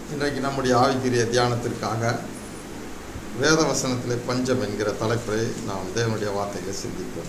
இன்றைக்கு நம்முடைய ஆவிக்குரிய தியானத்திற்காக வேத வசனத்திலே பஞ்சம் என்கிற தலைப்பை நாம் தேவனுடைய வார்த்தைகளை சிந்திப்போம்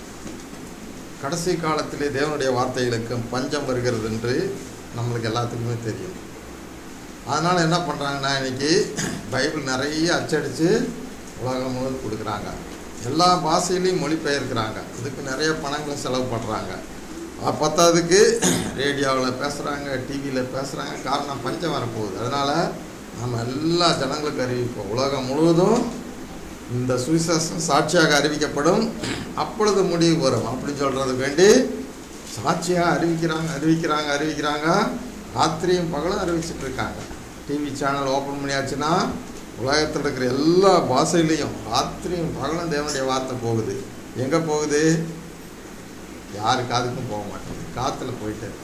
கடைசி காலத்திலே தேவனுடைய வார்த்தைகளுக்கு பஞ்சம் வருகிறது என்று நம்மளுக்கு எல்லாத்துக்குமே தெரியும் அதனால் என்ன பண்ணுறாங்கன்னா இன்னைக்கு பைபிள் நிறைய அச்சடித்து உலகம் முழுவதும் கொடுக்குறாங்க எல்லா பாஷையிலையும் மொழிபெயர்க்கிறாங்க இதுக்கு நிறைய பணங்களை செலவு பண்ணுறாங்க பத்தாவதுக்கு ரேடியோவில் பேசுகிறாங்க டிவியில் பேசுகிறாங்க காரணம் பஞ்சம் வரப்போகுது அதனால் நம்ம எல்லா ஜனங்களுக்கு அறிவிப்போம் உலகம் முழுவதும் இந்த சுவிசேஷம் சாட்சியாக அறிவிக்கப்படும் அப்பொழுது முடிவு வரும் அப்படின்னு சொல்கிறதுக்கு வேண்டி சாட்சியாக அறிவிக்கிறாங்க அறிவிக்கிறாங்க அறிவிக்கிறாங்க ராத்திரியும் பகலும் அறிவிச்சிட்டு இருக்காங்க டிவி சேனல் ஓப்பன் பண்ணியாச்சுன்னா உலகத்தில் இருக்கிற எல்லா பாஷையிலையும் ராத்திரியும் பகலும் தேவனுடைய வார்த்தை போகுது எங்கே போகுது யாரு காதுக்கும் போக மாட்டேங்குது காற்றுல போயிட்டே இருக்கு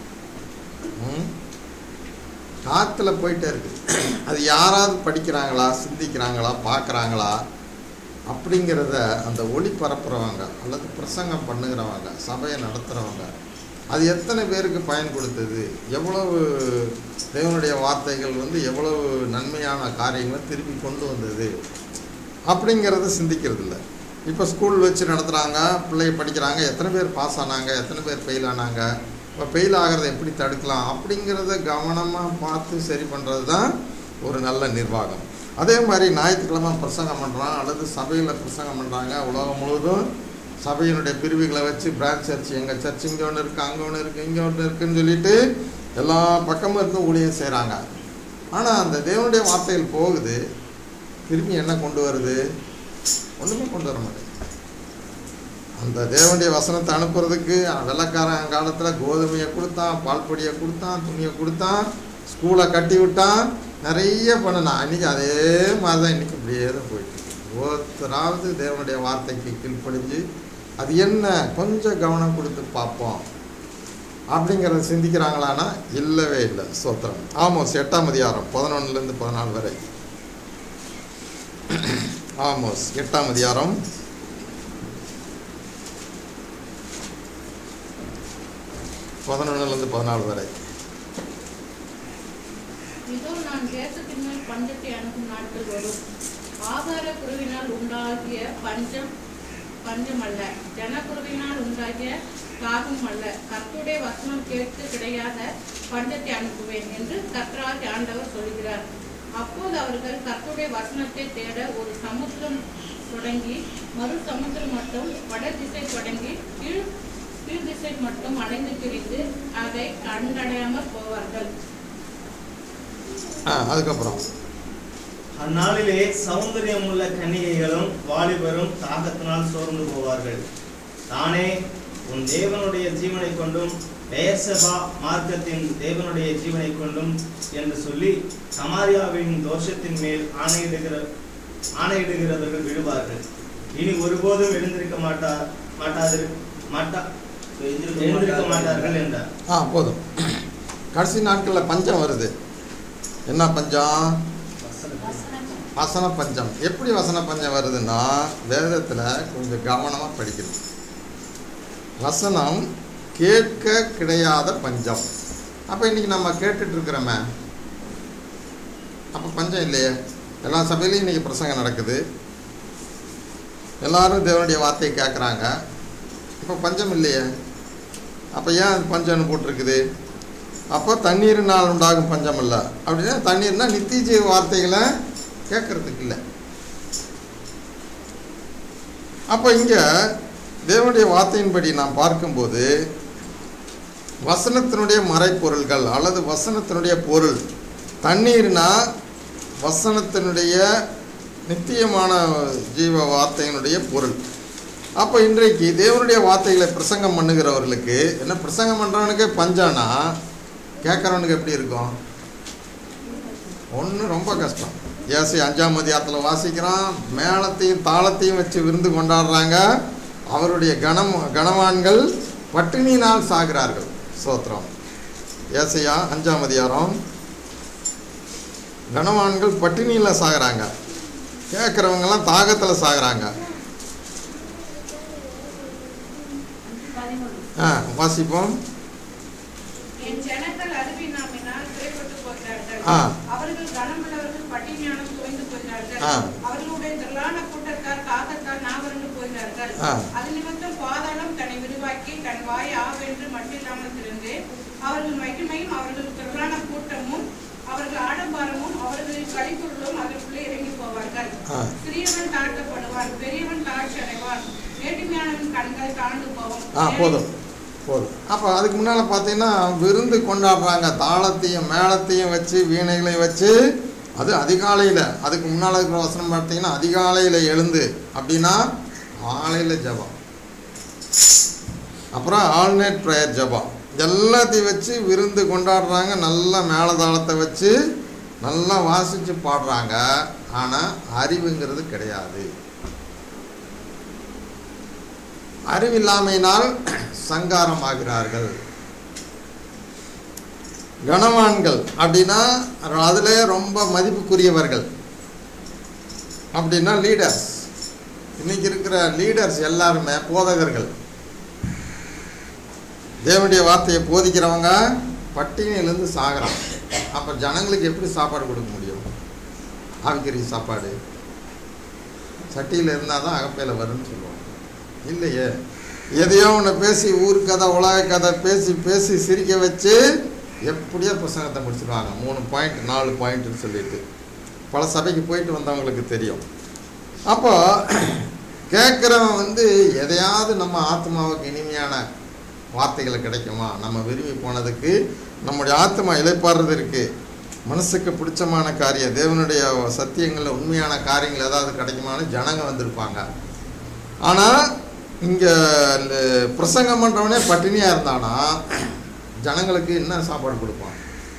ம்? காற்றுல போயிட்டே இருக்கு அது யாராவது படிக்கிறாங்களா சிந்திக்கிறாங்களா பார்க்குறாங்களா அப்படிங்கிறத அந்த ஒளி பரப்புறவங்க அல்லது பிரசங்கம் பண்ணுகிறவங்க சபையை நடத்துகிறவங்க அது எத்தனை பேருக்கு பயன் கொடுத்தது எவ்வளவு தேவனுடைய வார்த்தைகள் வந்து எவ்வளவு நன்மையான காரியங்களை திருப்பி கொண்டு வந்தது அப்படிங்கிறத சிந்திக்கிறது இல்லை இப்போ ஸ்கூல் வச்சு நடத்துகிறாங்க பிள்ளைங்க படிக்கிறாங்க எத்தனை பேர் பாஸ் ஆனாங்க எத்தனை பேர் ஃபெயில் ஆனாங்க இப்போ ஃபெயில் ஆகிறத எப்படி தடுக்கலாம் அப்படிங்கிறத கவனமாக பார்த்து சரி பண்ணுறது தான் ஒரு நல்ல நிர்வாகம் அதே மாதிரி ஞாயிற்றுக்கிழமை பிரசங்கம் பண்ணுறான் அல்லது சபையில் பிரசங்கம் பண்ணுறாங்க உலகம் முழுவதும் சபையினுடைய பிரிவுகளை வச்சு பிரான்ச் சர்ச் எங்கள் சர்ச் இங்கே ஒன்று இருக்குது அங்கே ஒன்று இருக்குது இங்கே ஒன்று இருக்குன்னு சொல்லிட்டு எல்லா பக்கமும் இருந்து ஊழியம் செய்கிறாங்க ஆனால் அந்த தேவனுடைய வார்த்தைகள் போகுது திரும்பி என்ன கொண்டு வருது ஒன்றுமே கொண்டு வர மாட்டேங்குது அந்த தேவனுடைய வசனத்தை அனுப்புறதுக்கு வெள்ளக்காரன் காலத்தில் கோதுமையை கொடுத்தான் பால் பொடியை கொடுத்தான் துணியை கொடுத்தான் ஸ்கூலை கட்டி விட்டான் நிறைய பண்ணினான் அன்றைக்கி அதே மாதிரி தான் இன்றைக்கி இப்படியே தான் போயிட்டு இருக்கு. ஒருத்தராவது தேவனுடைய வார்த்தைக்கு கீழ்ப்படிஞ்சு அது என்ன கொஞ்சம் கவனம் கொடுத்து பார்ப்போம் அப்படிங்கிறத சிந்திக்கிறாங்களான்னா இல்லவே இல்லை சோத்திரம் ஆமோஸ் எட்டாம் அதிகாரம் பதினொன்றுலேருந்து பதினாலு வரை ஆமோஸ் எட்டாம் அதிகாரம் பதினொன்றுலேருந்து பதினாலு வரை இதோ நான் தேசத்தின் மேல் பஞ்சத்தை அனுப்பும் நாட்கள் வரும் ஆகார குருவினால் உண்டாகிய பஞ்சம் பஞ்சம் அல்ல ஜனக்குருவினால் உண்டாகிய தாகம் அல்ல கர்த்தருடைய வசனம் கேட்டு கிடையாத பஞ்சத்தை அனுப்புவேன் என்று கர்த்தராகி ஆண்டவர் சொல்கிறார் அப்போது அவர்கள் கர்த்தருடைய வசனத்தை தேட ஒரு சமுத்திரம் தொடங்கி மறு சமுத்திரம் மட்டும் வட திசை தொடங்கி கீழ் கீழ் திசை மட்டும் அடைந்து பிரித்து அதை கண்டடையாமல் போவார்கள் ஆ அதுக்கப்புறம் அந்நாளிலே சௌந்தரியம் உள்ள கன்னிகைகளும் வாலிபரும் தாகத்தினால் சோர்ந்து போவார்கள் தானே உன் தேவனுடைய ஜீவனை கொண்டும் பெயர்சபா மார்க்கத்தின் தேவனுடைய ஜீவனை கொண்டும் என்று சொல்லி சமாரியாவின் தோஷத்தின் மேல் ஆணையிடுகிற ஆணையிடுகிறவர்கள் விடுவார்கள் இனி ஒருபோதும் எழுந்திருக்க மாட்டார் மாட்டாதிரு மாட்டா எழுந்திருக்க மாட்டார்கள் என்றார் ஆ போதும் கடைசி நாட்களில் பஞ்சம் வருது என்ன பஞ்சம் வசன பஞ்சம் எப்படி வசன பஞ்சம் வருதுன்னா வேதத்தில் கொஞ்சம் கவனமாக படிக்கணும் வசனம் கேட்க கிடையாத பஞ்சம் அப்போ இன்றைக்கி நம்ம கேட்டுட்டு இருக்கிறோமே அப்போ பஞ்சம் இல்லையே எல்லா சபையிலையும் இன்றைக்கி பிரசங்கம் நடக்குது எல்லாரும் தேவனுடைய வார்த்தையை கேட்குறாங்க இப்போ பஞ்சம் இல்லையே அப்போ ஏன் அது பஞ்சம்னு போட்டிருக்குது அப்போ தண்ணீரினால் உண்டாகும் பஞ்சம் இல்லை அப்படின்னா தண்ணீர்னா நித்திய ஜீவ வார்த்தைகளை கேட்கறதுக்கு இல்லை அப்போ இங்கே தேவனுடைய வார்த்தையின்படி நாம் பார்க்கும்போது வசனத்தினுடைய மறைப்பொருள்கள் அல்லது வசனத்தினுடைய பொருள் தண்ணீர்னா வசனத்தினுடைய நித்தியமான ஜீவ வார்த்தையினுடைய பொருள் அப்போ இன்றைக்கு தேவனுடைய வார்த்தைகளை பிரசங்கம் பண்ணுகிறவர்களுக்கு என்ன பிரசங்கம் பண்ணுறவனுக்கு பஞ்சானா கேட்குறவனுக்கு எப்படி இருக்கும் ஒன்று ரொம்ப கஷ்டம் ஏசி அஞ்சாம் அதிகாரத்தில் வாசிக்கிறான் மேளத்தையும் தாளத்தையும் வச்சு விருந்து கொண்டாடுறாங்க அவருடைய கணம் கணவான்கள் பட்டினியினால் சாகிறார்கள் சோத்திரம் ஏசையா அஞ்சாம் அதிகாரம் கணவான்கள் பட்டினியில் சாகிறாங்க கேட்குறவங்கெல்லாம் தாகத்தில் சாகிறாங்க ஆ வாசிப்போம் என் ஜனங்கள் அறிவினாமினால் குறைபட்டு போகிறார்கள் ஆ. அவர்கள் கனமுள்ளவர்கள் பட்டினியானம் தோய்ந்து போகிறார்கள் ஆ. அவர்களுடைய திரளான கூட்டத்தார் காகத்தால் நாவரண்டு போகிறார்கள் ஆ. அது நிமித்தம் பாதாளம் தன்னை விரிவாக்கி தன் வாய் ஆவென்று மட்டில்லாமல் திறந்து அவர்கள் மகிமையும் அவர்கள் திரளான கூட்டமும் அவர்கள் ஆடம்பாரமும் அவர்களின் கலிப்பொருளும் அதற்குள்ளே இறங்கி போவார்கள் ஆ. சிறியவன் தாழ்த்தப்படுவான் பெரியவன் தாழ்ச்சி அடைவான் ஏட்டுமையானவன் கண்கள் தாழ்ந்து போவோம் ஆ போதும் போதும் அப்போ அதுக்கு முன்னால் பார்த்தீங்கன்னா விருந்து கொண்டாடுறாங்க தாளத்தையும் மேளத்தையும் வச்சு வீணைகளையும் வச்சு அது அதிகாலையில் அதுக்கு முன்னால் இருக்கிற வசனம் பார்த்தீங்கன்னா அதிகாலையில் எழுந்து அப்படின்னா காலையில் ஜெபம் அப்புறம் ஆல்நேட் ப்ரேயர் ஜெபம் எல்லாத்தையும் வச்சு விருந்து கொண்டாடுறாங்க நல்லா மேளதாளத்தை வச்சு நல்லா வாசித்து பாடுறாங்க ஆனால் அறிவுங்கிறது கிடையாது அறிவில்லாமையினால் சங்காரமாகிறார்கள் கனவான்கள் அப்படின்னா அதில் ரொம்ப மதிப்புக்குரியவர்கள் அப்படின்னா லீடர்ஸ் இன்னைக்கு இருக்கிற லீடர்ஸ் எல்லாருமே போதகர்கள் தேவனுடைய வார்த்தையை போதிக்கிறவங்க பட்டினியிலேருந்து சாகுறாங்க அப்போ ஜனங்களுக்கு எப்படி சாப்பாடு கொடுக்க முடியும் ஆவிக்கறி சாப்பாடு சட்டியில் இருந்தால் தான் அகப்பையில் வரும்னு சொல்லுவாங்க இல்லையே எதையோ ஒன்று பேசி ஊர் கதை உலக கதை பேசி பேசி சிரிக்க வச்சு எப்படியோ பிரசங்கத்தை முடிச்சிடுவாங்க மூணு பாயிண்ட் நாலு பாயிண்ட்னு சொல்லிட்டு பல சபைக்கு போயிட்டு வந்தவங்களுக்கு தெரியும் அப்போ கேட்குறவன் வந்து எதையாவது நம்ம ஆத்மாவுக்கு இனிமையான வார்த்தைகள் கிடைக்குமா நம்ம விரும்பி போனதுக்கு நம்முடைய ஆத்மா இலைப்பாடுறதற்கு மனசுக்கு பிடிச்சமான காரியம் தேவனுடைய சத்தியங்களில் உண்மையான காரியங்கள் ஏதாவது கிடைக்குமான்னு ஜனங்க வந்திருப்பாங்க ஆனால் இங்கே பிரசங்கம் பண்ணுறவனே பட்டினியாக இருந்தானா ஜனங்களுக்கு என்ன சாப்பாடு கொடுப்பான்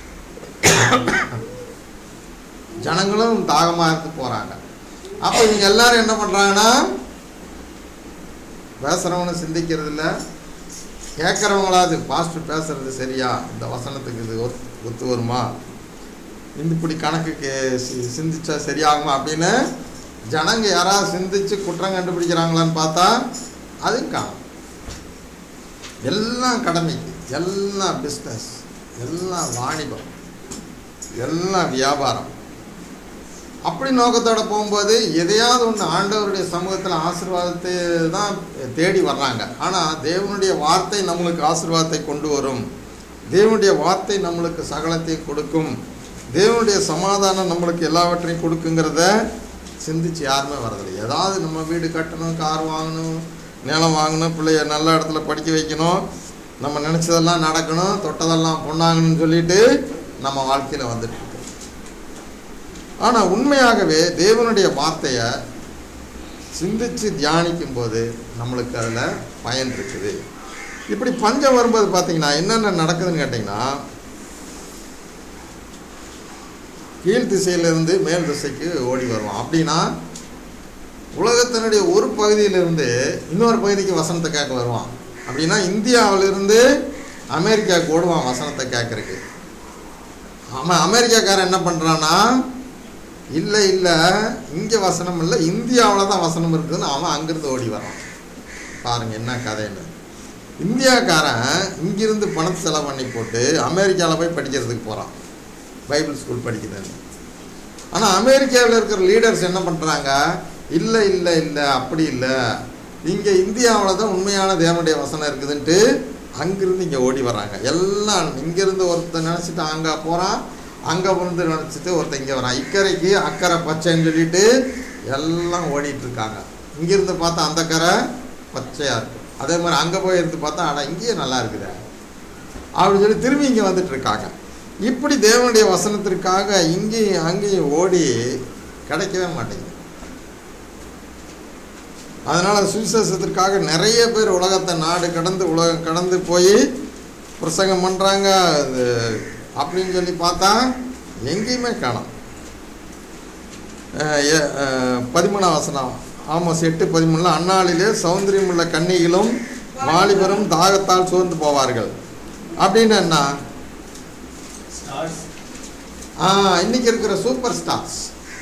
ஜனங்களும் தாகமாக இருந்து போகிறாங்க அப்போ இவங்க எல்லாரும் என்ன பண்ணுறாங்கன்னா பேசுகிறவனும் சிந்திக்கிறது இல்லை கேட்குறவங்களாவது பாஸ்டர் பேசுறது சரியா இந்த வசனத்துக்கு இது ஒத்- ஒத்து வருமா இந்த இப்படி கணக்குக்கு சி- சிந்திச்சா சரியாகுமா அப்படின்னு ஜனங்க யாராவது சிந்திச்சு குற்றம் கண்டுபிடிக்கிறாங்களான்னு பார்த்தா அதுவும் காணும் எல்லாம் கடமைக்கு எல்லாம் பிஸ்னஸ் எல்லாம் வாணிபம் எல்லாம் வியாபாரம் அப்படி நோக்கத்தோட போகும்போது எதையாவது ஒன்று ஆண்டவருடைய சமூகத்தில் ஆசீர்வாதத்தை தான் தேடி வர்றாங்க ஆனால் தேவனுடைய வார்த்தை நம்மளுக்கு ஆசீர்வாதத்தை கொண்டு வரும் தேவனுடைய வார்த்தை நம்மளுக்கு சகலத்தை கொடுக்கும் தேவனுடைய சமாதானம் நம்மளுக்கு எல்லாவற்றையும் கொடுக்குங்கிறத சிந்திச்சு யாருமே வரதில்லை ஏதாவது நம்ம வீடு கட்டணும் கார் வாங்கணும் நிலம் வாங்கணும் பிள்ளைய நல்ல இடத்துல படிக்க வைக்கணும் நம்ம நினச்சதெல்லாம் நடக்கணும் தொட்டதெல்லாம் பொண்ணாங்கன்னு சொல்லிட்டு நம்ம வாழ்க்கையில் வந்துட்டு இருக்கோம் ஆனால் உண்மையாகவே தேவனுடைய வார்த்தையை சிந்திச்சு தியானிக்கும் போது நம்மளுக்கு அதில் பயன் இருக்குது இப்படி பஞ்சம் வரும்போது பார்த்தீங்கன்னா என்னென்ன நடக்குதுன்னு கேட்டிங்கன்னா கீழ் திசையிலிருந்து மேல் திசைக்கு ஓடி வருவான் அப்படின்னா உலகத்தினுடைய ஒரு பகுதியிலிருந்து இன்னொரு பகுதிக்கு வசனத்தை கேட்க வருவான் அப்படின்னா இந்தியாவிலிருந்து அமெரிக்காவுக்கு ஓடுவான் வசனத்தை கேட்கறக்கு ஆமாம் அமெரிக்காக்காரன் என்ன பண்ணுறான்னா இல்லை இல்லை இங்கே வசனம் இல்லை இந்தியாவில் தான் வசனம் இருக்குதுன்னு அவன் அங்கேருந்து ஓடி வரான் பாருங்க என்ன கதைன்னு இந்தியாக்காரன் இங்கிருந்து பணத்தை செலவு பண்ணி போட்டு அமெரிக்காவில் போய் படிக்கிறதுக்கு போகிறான் பைபிள் ஸ்கூல் படிக்கிறேன்னு ஆனால் அமெரிக்காவில் இருக்கிற லீடர்ஸ் என்ன பண்ணுறாங்க இல்லை இல்லை இல்லை அப்படி இல்லை இங்கே இந்தியாவில் தான் உண்மையான தேவனுடைய வசனம் இருக்குதுன்ட்டு அங்கிருந்து இங்கே ஓடி வராங்க எல்லாம் இங்கேருந்து ஒருத்தன் நினச்சிட்டு அங்கே போகிறான் அங்கே இருந்து நினச்சிட்டு ஒருத்தன் இங்கே வரான் இக்கரைக்கு அக்கறை பச்சைன்னு சொல்லிட்டு எல்லாம் ஓடிட்டு இருக்காங்க இங்கேருந்து பார்த்தா அந்த கரை பச்சையாக இருக்கும் அதே மாதிரி அங்கே போய் இருந்து பார்த்தா ஆனால் இங்கேயே நல்லா இருக்குதே அப்படின்னு சொல்லி திரும்பி இங்கே வந்துட்டு இருக்காங்க இப்படி தேவனுடைய வசனத்திற்காக இங்கேயும் அங்கேயும் ஓடி கிடைக்கவே மாட்டேங்குது அதனால் சுவிசேஷத்திற்காக நிறைய பேர் உலகத்தை நாடு கடந்து உலகம் கடந்து போய் பிரசங்கம் பண்ணுறாங்க அது அப்படின்னு சொல்லி பார்த்தா எங்கேயுமே காணோம் அஹ் ஏ- அஹ் பதிமூணாம் வசனம் ஆமாம் எட்டு பதிமூணில் அந்நாளிலே சௌந்தரியம் உள்ள கன்னிகளும் வாலிபரும் தாகத்தால் சோர்ந்து போவார்கள் அப்படின்னு என்ன ஸ்டார்ஸ் ஆ இன்னைக்கு இருக்கிற சூப்பர் ஸ்டார்ஸ்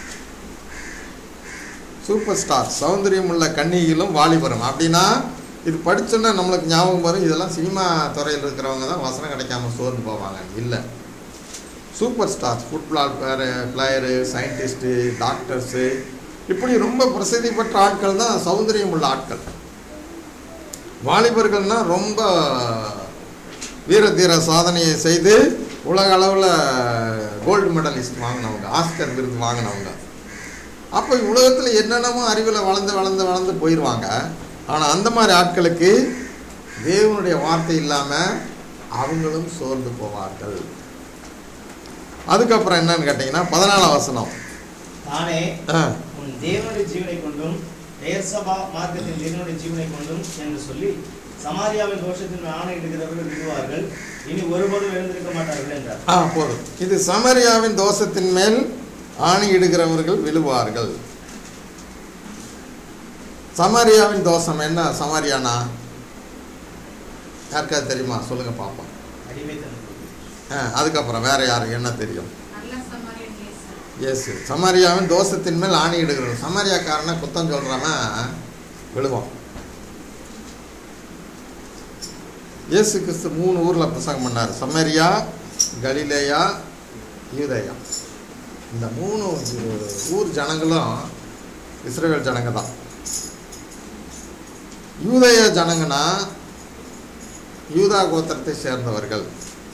சூப்பர் ஸ்டார் சௌந்தரியம் உள்ள கன்னிகளும் வாலிபரும் அப்படின்னா இது படிச்சோன்னா நம்மளுக்கு ஞாபகம் வரும் இதெல்லாம் சினிமா துறையில் இருக்கிறவங்க தான் வசனம் கிடைக்காம சோர்ந்து போவாங்க இல்லை super stars football player player scientist doctors இப்படி ரொம்ப பிரசித்தி பெற்ற ஆட்கள் தான் சௌந்தரியம் உள்ள ஆட்கள் வாலிபர்கள்னால் ரொம்ப வீர தீர சாதனையை செய்து உலக அளவில் கோல்டு மெடலிஸ்ட் வாங்கினவங்க ஆஸ்கர் விருது வாங்கினவங்க அப்போ உலகத்தில் என்னென்னமோ அறிவில் வளர்ந்து வளர்ந்து வளர்ந்து போயிடுவாங்க ஆனால் அந்த மாதிரி ஆட்களுக்கு தேவனுடைய வார்த்தை இல்லாமல் அவங்களும் சோர்ந்து போவார்கள் அதுக்கப்புறம் என்னன்னு கேட்டிங்கன்னா பதினாலாம் வசனம் தானே ஆ உன் தேவனுடைய ஜீவனை கொண்டும் பெயர்சபா மார்க்கத்தின் தேவனுடைய ஜீவனை கொண்டும் என்று சொல்லி சமாரியாவின் தோஷத்தின் ஆணையிடுகிறவர்கள் விடுவார்கள் இனி ஒருபோதும் எழுந்திருக்க மாட்டார்கள் என்றார் ஆ போதும் இது சமரியாவின் தோஷத்தின் மேல் ஆணையிடுகிறவர்கள் விழுவார்கள் சமாரியாவின் தோஷம் என்ன சமாரியானா யாருக்காவது தெரியுமா சொல்லுங்க பார்ப்போம் அடிமைத்தனம் ஆ அதுக்கப்புறம் வேற யாரு என்ன தெரியும் நல்ல சமாரியன் இயேசு இயேசு சமாரியாவின் தோஷத்தின் மேல் ஆணையிடுகிறவர்கள் சமாரியாக்காரனை குத்தம் சொல்றவன் விழுவான் இயேசு கிறிஸ்து மூணு ஊரில் பிரசங்கம் பண்ணார் சமரியா கலிலேயா யூதேயா இந்த மூணு ஊர் ஜனங்களும் இஸ்ரேல் ஜனங்க தான் யூதேய ஜனங்கன்னா யூதா கோத்திரத்தை சேர்ந்தவர்கள்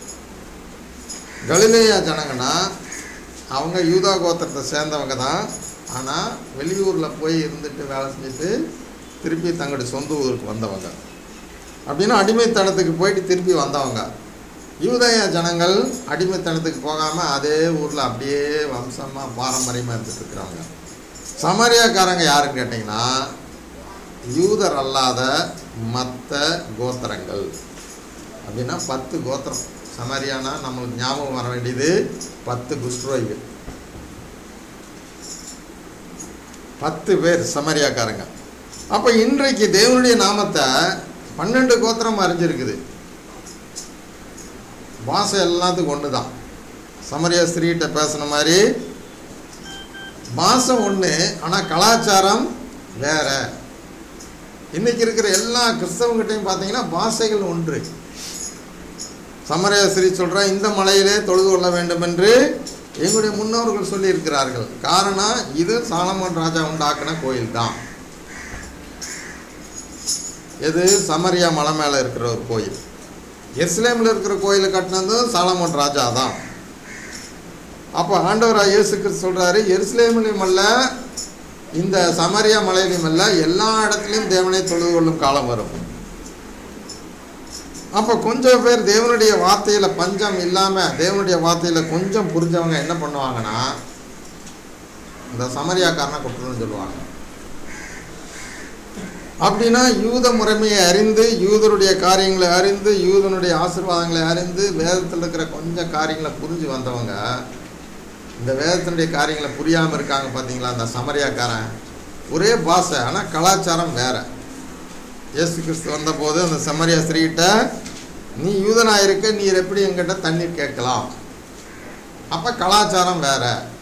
கலிலேயா ஜனங்கன்னா அவங்க யூதா கோத்திரத்தை சேர்ந்தவங்க தான் ஆனால் வெளியூரில் போய் இருந்துட்டு வேலை செஞ்சுட்டு திருப்பி தங்களுடைய சொந்த ஊருக்கு வந்தவங்க அப்படின்னா அடிமைத்தனத்துக்கு போயிட்டு திருப்பி வந்தவங்க யூதய ஜனங்கள் அடிமைத்தனத்துக்கு போகாமல் அதே ஊரில் அப்படியே வம்சமாக பாரம்பரியமாக இருந்துட்டு இருக்கிறாங்க சமரியாக்காரங்க யாருன்னு கேட்டிங்கன்னா யூதர் அல்லாத மற்ற கோத்திரங்கள் அப்படின்னா பத்து கோத்திரம் சமரியானா நம்மளுக்கு ஞாபகம் வர வேண்டியது பத்து குஸ்ட்ரோய்கள் பத்து பேர் சமரியாக்காரங்க அப்போ இன்றைக்கு தேவனுடைய நாமத்தை பன்னெண்டு கோத்திரம் அறிஞ்சிருக்குது பாஷை எல்லாத்துக்கும் ஒன்று தான் சமரியா ஸ்திரீகிட்ட பேசுன மாதிரி பாஷை ஒன்று ஆனால் கலாச்சாரம் வேற இன்னைக்கு இருக்கிற எல்லா கிறிஸ்தவங்கிட்டையும் பார்த்தீங்கன்னா பாஷைகள் ஒன்று சமரியா ஸ்ரீ சொல்கிறா இந்த மலையிலே தொழுது கொள்ள வேண்டும் என்று எங்களுடைய முன்னோர்கள் சொல்லியிருக்கிறார்கள் காரணம் இது சாலமோன் ராஜா உண்டாக்கின கோயில் தான் எது சமரியா மலை மேலே இருக்கிற ஒரு கோயில் எருசலேமில் இருக்கிற கோயிலை கட்டினதும் சாலமோன் ராஜா தான் அப்போ ஆண்டவராக இயேசு கிறிஸ்து சொல்கிறாரு எருசலேமிலையும் அல்ல இந்த சமரியா மலையிலும் அல்ல எல்லா இடத்துலையும் தேவனை தொழுது கொள்ளும் காலம் வரும் அப்போ கொஞ்சம் பேர் தேவனுடைய வார்த்தையில் பஞ்சம் இல்லாமல் தேவனுடைய வார்த்தையில் கொஞ்சம் புரிஞ்சவங்க என்ன பண்ணுவாங்கன்னா இந்த சமரியாக்காரனை குற்றம்னு சொல்லுவாங்க அப்படின்னா யூத முறைமையை அறிந்து யூதருடைய காரியங்களை அறிந்து யூதனுடைய ஆசீர்வாதங்களை அறிந்து வேதத்தில் இருக்கிற கொஞ்சம் காரியங்களை புரிஞ்சு வந்தவங்க இந்த வேதத்தினுடைய காரியங்களை புரியாமல் இருக்காங்க பார்த்தீங்களா அந்த சமரியாக்காரன் ஒரே பாஷை ஆனால் கலாச்சாரம் வேற இயேசு கிறிஸ்து வந்தபோது அந்த சமரியா ஸ்திரீகிட்ட நீ யூதனாக இருக்க நீர் எப்படி எங்கிட்ட தண்ணீர் கேட்கலாம் அப்போ கலாச்சாரம் வேற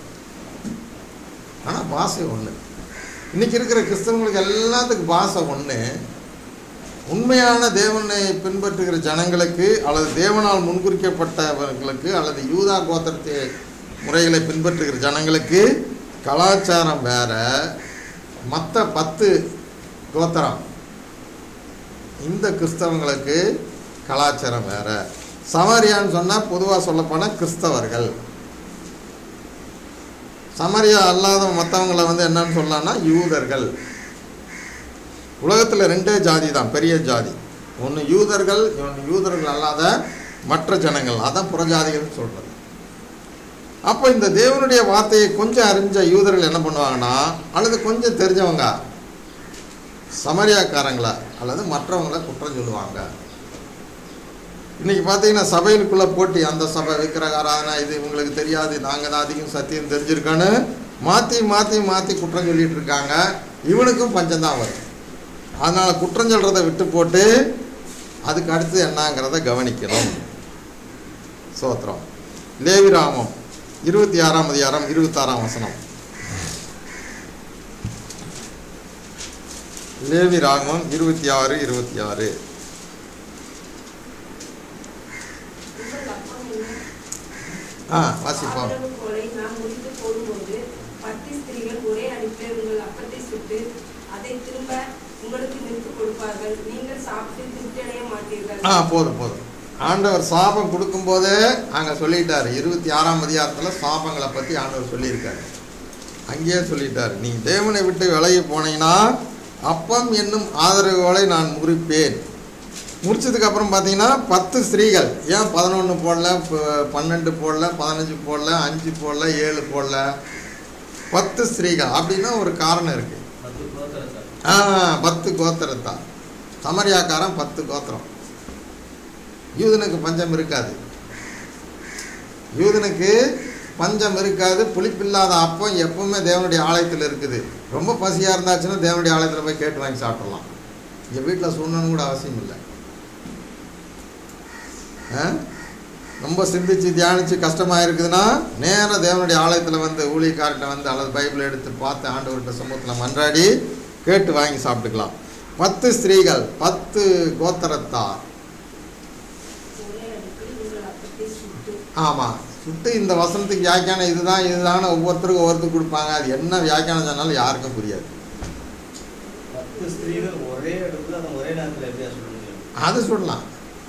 ஆனால் பாஷை ஒன்று இன்னைக்கு இருக்கிற கிறிஸ்தவங்களுக்கு எல்லாத்துக்கும் பாஷை ஒன்று உண்மையான தேவனை பின்பற்றுகிற ஜனங்களுக்கு அல்லது தேவனால் முன்குறிக்கப்பட்டவர்களுக்கு அல்லது யூதா கோத்திரத்தை முறைகளை பின்பற்றுகிற ஜனங்களுக்கு கலாச்சாரம் வேற மற்ற பத்து கோத்திரம் இந்த கிறிஸ்தவங்களுக்கு கலாச்சாரம் வேற சமரியான்னு சொன்னால் பொதுவாக சொல்லப்போனால் கிறிஸ்தவர்கள் சமரியா அல்லாத மற்றவங்களை வந்து என்னன்னு சொல்லலாம்னா யூதர்கள் உலகத்தில் ரெண்டே ஜாதி தான் பெரிய ஜாதி ஒன்று யூதர்கள் இன்னொன்று யூதர்கள் அல்லாத மற்ற ஜனங்கள் அதான் புறஜாதிகள்னு சொல்கிறது அப்போ இந்த தேவனுடைய வார்த்தையை கொஞ்சம் அறிஞ்ச யூதர்கள் என்ன பண்ணுவாங்கன்னா அல்லது கொஞ்சம் தெரிஞ்சவங்க சமரியாக்காரங்களை அல்லது மற்றவங்களை குற்றம் சொல்லுவாங்க இன்னைக்கு பார்த்தீங்கன்னா சபைகளுக்குள்ளே போட்டி அந்த சபை விக்கிரக ஆராதனை இது இவங்களுக்கு தெரியாது நாங்கள் தான் அதிகம் சத்தியம் தெரிஞ்சிருக்கோன்னு மாற்றி மாற்றி மாற்றி குற்றம் சொல்லிட்டு இருக்காங்க இவனுக்கும் பஞ்சம் தான் வரும் அதனால் குற்றம் சொல்கிறத விட்டு போட்டு அதுக்கு அடுத்து என்னங்கிறத கவனிக்கணும் சோத்திரம் லேவிராமம் இருபத்தி ஆறாம் அதிகாரம் இருபத்தாறாம் வசனம் லேவி ராகமம் இருபத்தி ஆறு இருபத்தி ஆறு உங்கள் அப்பம் என்ன ஆ வாசிப்போம் ஆதரவுகோலை நாம் முறித்து போடும்போது பத்து ஸ்திரீகள் ஒரே அடுப்பில் உங்கள் அப்பத்தை சுட்டு அதை திரும்ப உங்களுக்கு நிறுத்து கொடுப்பார்கள் நீங்கள் சாப்பிட்டு திருப்தியடைய மாட்டீர்கள் ஆ போதும் போதும் ஆண்டவர் சாபம் கொடுக்கும்போதே அங்கே சொல்லிட்டாரு இருபத்தி ஆறாம் அதிகாரத்தில் சாபங்களை பற்றி ஆண்டவர் சொல்லியிருக்காரு அங்கேயே சொல்லிட்டாரு நீ தேவனை விட்டு விலகி போனீங்கன்னா அப்பம் என்னும் ஆதரவுகளை நான் முறிப்பேன் முடிச்சதுக்கு அப்புறம் பார்த்தீங்கன்னா பத்து ஸ்திரீகள் ஏன் பதினொன்று போடல ப- பன்னெண்டு போடல பதினஞ்சு போடல அஞ்சு போடல ஏழு போடல பத்து ஸ்திரீகள் அப்படின்னா ஒரு காரணம் இருக்குது பத்து கோத்திரத்தார் ஆ பத்து கோத்திரத்தா சமரியாக்காரன் பத்து கோத்திரம் யூதனுக்கு பஞ்சம் இருக்காது யூதனுக்கு பஞ்சம் இருக்காது புளிப்பில்லாத அப்பம் எப்பவுமே தேவனுடைய ஆலயத்தில் இருக்குது ரொம்ப பசியாக இருந்தாச்சுன்னா தேவனுடைய ஆலயத்தில் போய் கேட்டு வாங்கி சாப்பிடலாம் இங்கே வீட்டில் சொல்லணும்னு கூட அவசியம் இல்லை ஆ? ரொம்ப சிந்திச்சு தியானிச்சு கஷ்டமாக இருக்குதுன்னா நேராக தேவனுடைய ஆலயத்தில் வந்து ஊழியக்கார்ட்ட வந்து அல்லது பைபிள் எடுத்து பார்த்து ஆண்டவர்கிட்ட சமூகத்தில் மன்றாடி கேட்டு வாங்கி சாப்பிட்டுக்கலாம் பத்து ஸ்திரீகள் பத்து கோத்திரத்தார் ஒரே அடுப்பில் உங்கள் அப்பத்தை சுட்டு ஆமாம் சுட்டு இந்த வசனத்துக்கு வியாக்கியானம் இதுதான் இதுதான் ஒவ்வொருத்தருக்கும் ஒவ்வொருத்தருக்கு கொடுப்பாங்க அது என்ன வியாக்கியானம் சொன்னாலும் யாருக்கும் புரியாது பத்து ஸ்திரீகள் ஒரே இடத்துல அதை ஒரே நேரத்தில் எப்படியா சொல்ல முடியும் அது சொல்லலாம்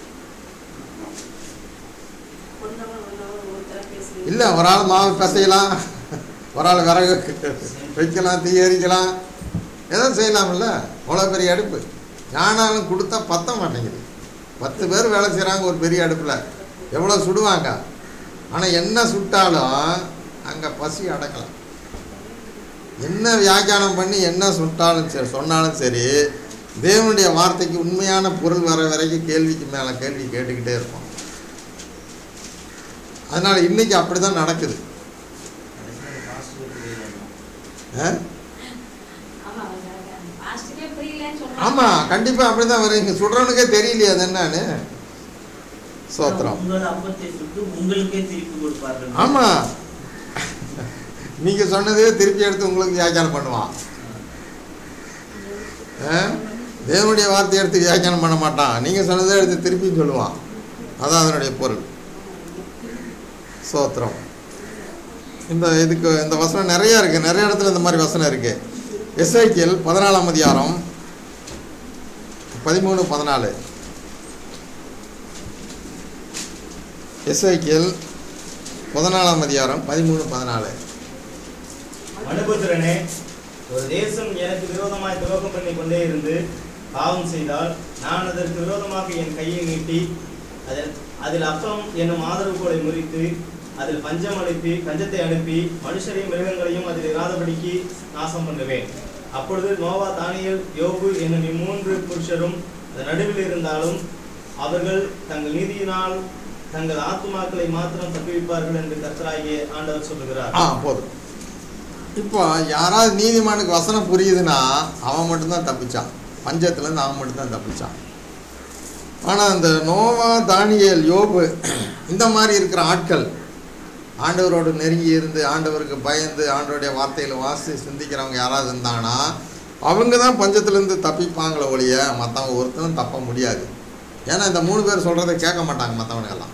ஒன்றவன் ஒன்றவன் ஒருத்தர பேசுவீங்க இல்லை ஒரு ஆள் மாவு பிசையலாம் ஒரு ஆள் விறகு வைக்கலாம் தீ எரிக்கலாம் ஏதோ செய்யலாம்ல அவ்வளோ பெரிய அடுப்பு ஞானாலும் கொடுத்தா பத்த மாட்டேங்குது பத்து பேர் வேலை செய்கிறாங்க ஒரு பெரிய அடுப்பில் எவ்வளோ சுடுவாங்க ஆனால் என்ன சுட்டாலும் அங்கே பசி அடக்கலாம் என்ன வியாக்கியானம் பண்ணி என்ன சுட்டாலும் சரி சொன்னாலும் சரி தேவனுடைய வார்த்தைக்கு உண்மையான பொருள் வர வரைக்கும் கேள்விக்கு மேலே கேள்வி கேட்டுக்கிட்டே இருப்போம் அதனால் இன்னைக்கு அப்படி தான் நடக்குது கடைசியில் பாஸ்டர் புரியல ஆ? ஆமா பாஸ்டுக்கே புரியலன்னு சொல்றாங்க ஆமாம் கண்டிப்பாக அப்படி தான் வரும் இங்கே சுடுறவனுக்கே தெரியலையே அது என்னன்னு சோத்திரம் உங்கள் அப்பத்தை சுட்டு உங்களுக்கே திருப்பி கொடுப்பார்கள் ஆமாம் நீங்கள் சொன்னதே திருப்பி எடுத்து உங்களுக்கு வியாக்கியானம் பண்ணுவான் ஆ? தேவனுடைய வார்த்தையை எடுத்து வியாக்கியானம் பண்ண மாட்டான் நீங்கள் சொன்னதே எடுத்து திருப்பி சொல்லுவான் அதான் அதனுடைய பொருள் சோத்திரம் இந்த இதுக்கு இந்த வசனம் நிறைய இருக்குது நிறைய இடத்துல இந்த மாதிரி வசனம் இருக்குது எஸ்ஐக்கியல் பதினாலாம் அதிகாரம் பதிமூணு பதினாலு எஸ்ஐக்கியல் பதினாலாம் அதிகாரம் பதிமூணு பதினாலு மனுபுத்திரனே ஒரு தேசம் எனக்கு விரோதமாய் துரோகம் பண்ணி கொண்டே இருந்து பாவம் செய்தால் நான் அதற்கு விரோதமாக என் கையை நீட்டி அதில் அதில் அப்பம் என்னும் ஆதரவுகோலை முறித்து அதில் பஞ்சம் அனுப்பி பஞ்சத்தை அனுப்பி மனுஷரையும் மிருகங்களையும் அதில் இராதபடிக்கு நாசம் பண்ணுவேன் அப்பொழுது நோவா தானியல் யோபு என்னும் இம்மூன்று புருஷரும் அதன் நடுவில் இருந்தாலும் அவர்கள் தங்கள் நீதியினால் தங்கள் ஆத்துமாக்களை மாத்திரம் தப்புவிப்பார்கள் என்று கர்த்தராகிய ஆண்டவர் சொல்லுகிறார் ஆ போதும் இப்போ யாராவது நீதிமானுக்கு வசனம் புரியுதுன்னா அவன் மட்டும்தான் தப்பிச்சான் பஞ்சத்துலேருந்து அவன் மட்டும்தான் தப்பிச்சான் ஆனால் இந்த நோவா தானியேல் யோபு இந்த மாதிரி இருக்கிற ஆட்கள் ஆண்டவரோடு நெருங்கி இருந்து ஆண்டவருக்கு பயந்து ஆண்டவருடைய வார்த்தைகளை வாசி சிந்திக்கிறவங்க யாராவது இருந்தாங்கன்னா அவங்க தான் பஞ்சத்துலேருந்து தப்பிப்பாங்களே ஒழிய மற்றவங்க ஒருத்தரும் தப்ப முடியாது ஏன்னா இந்த மூணு பேர் சொல்கிறத கேட்க மாட்டாங்க மற்றவங்க எல்லாம்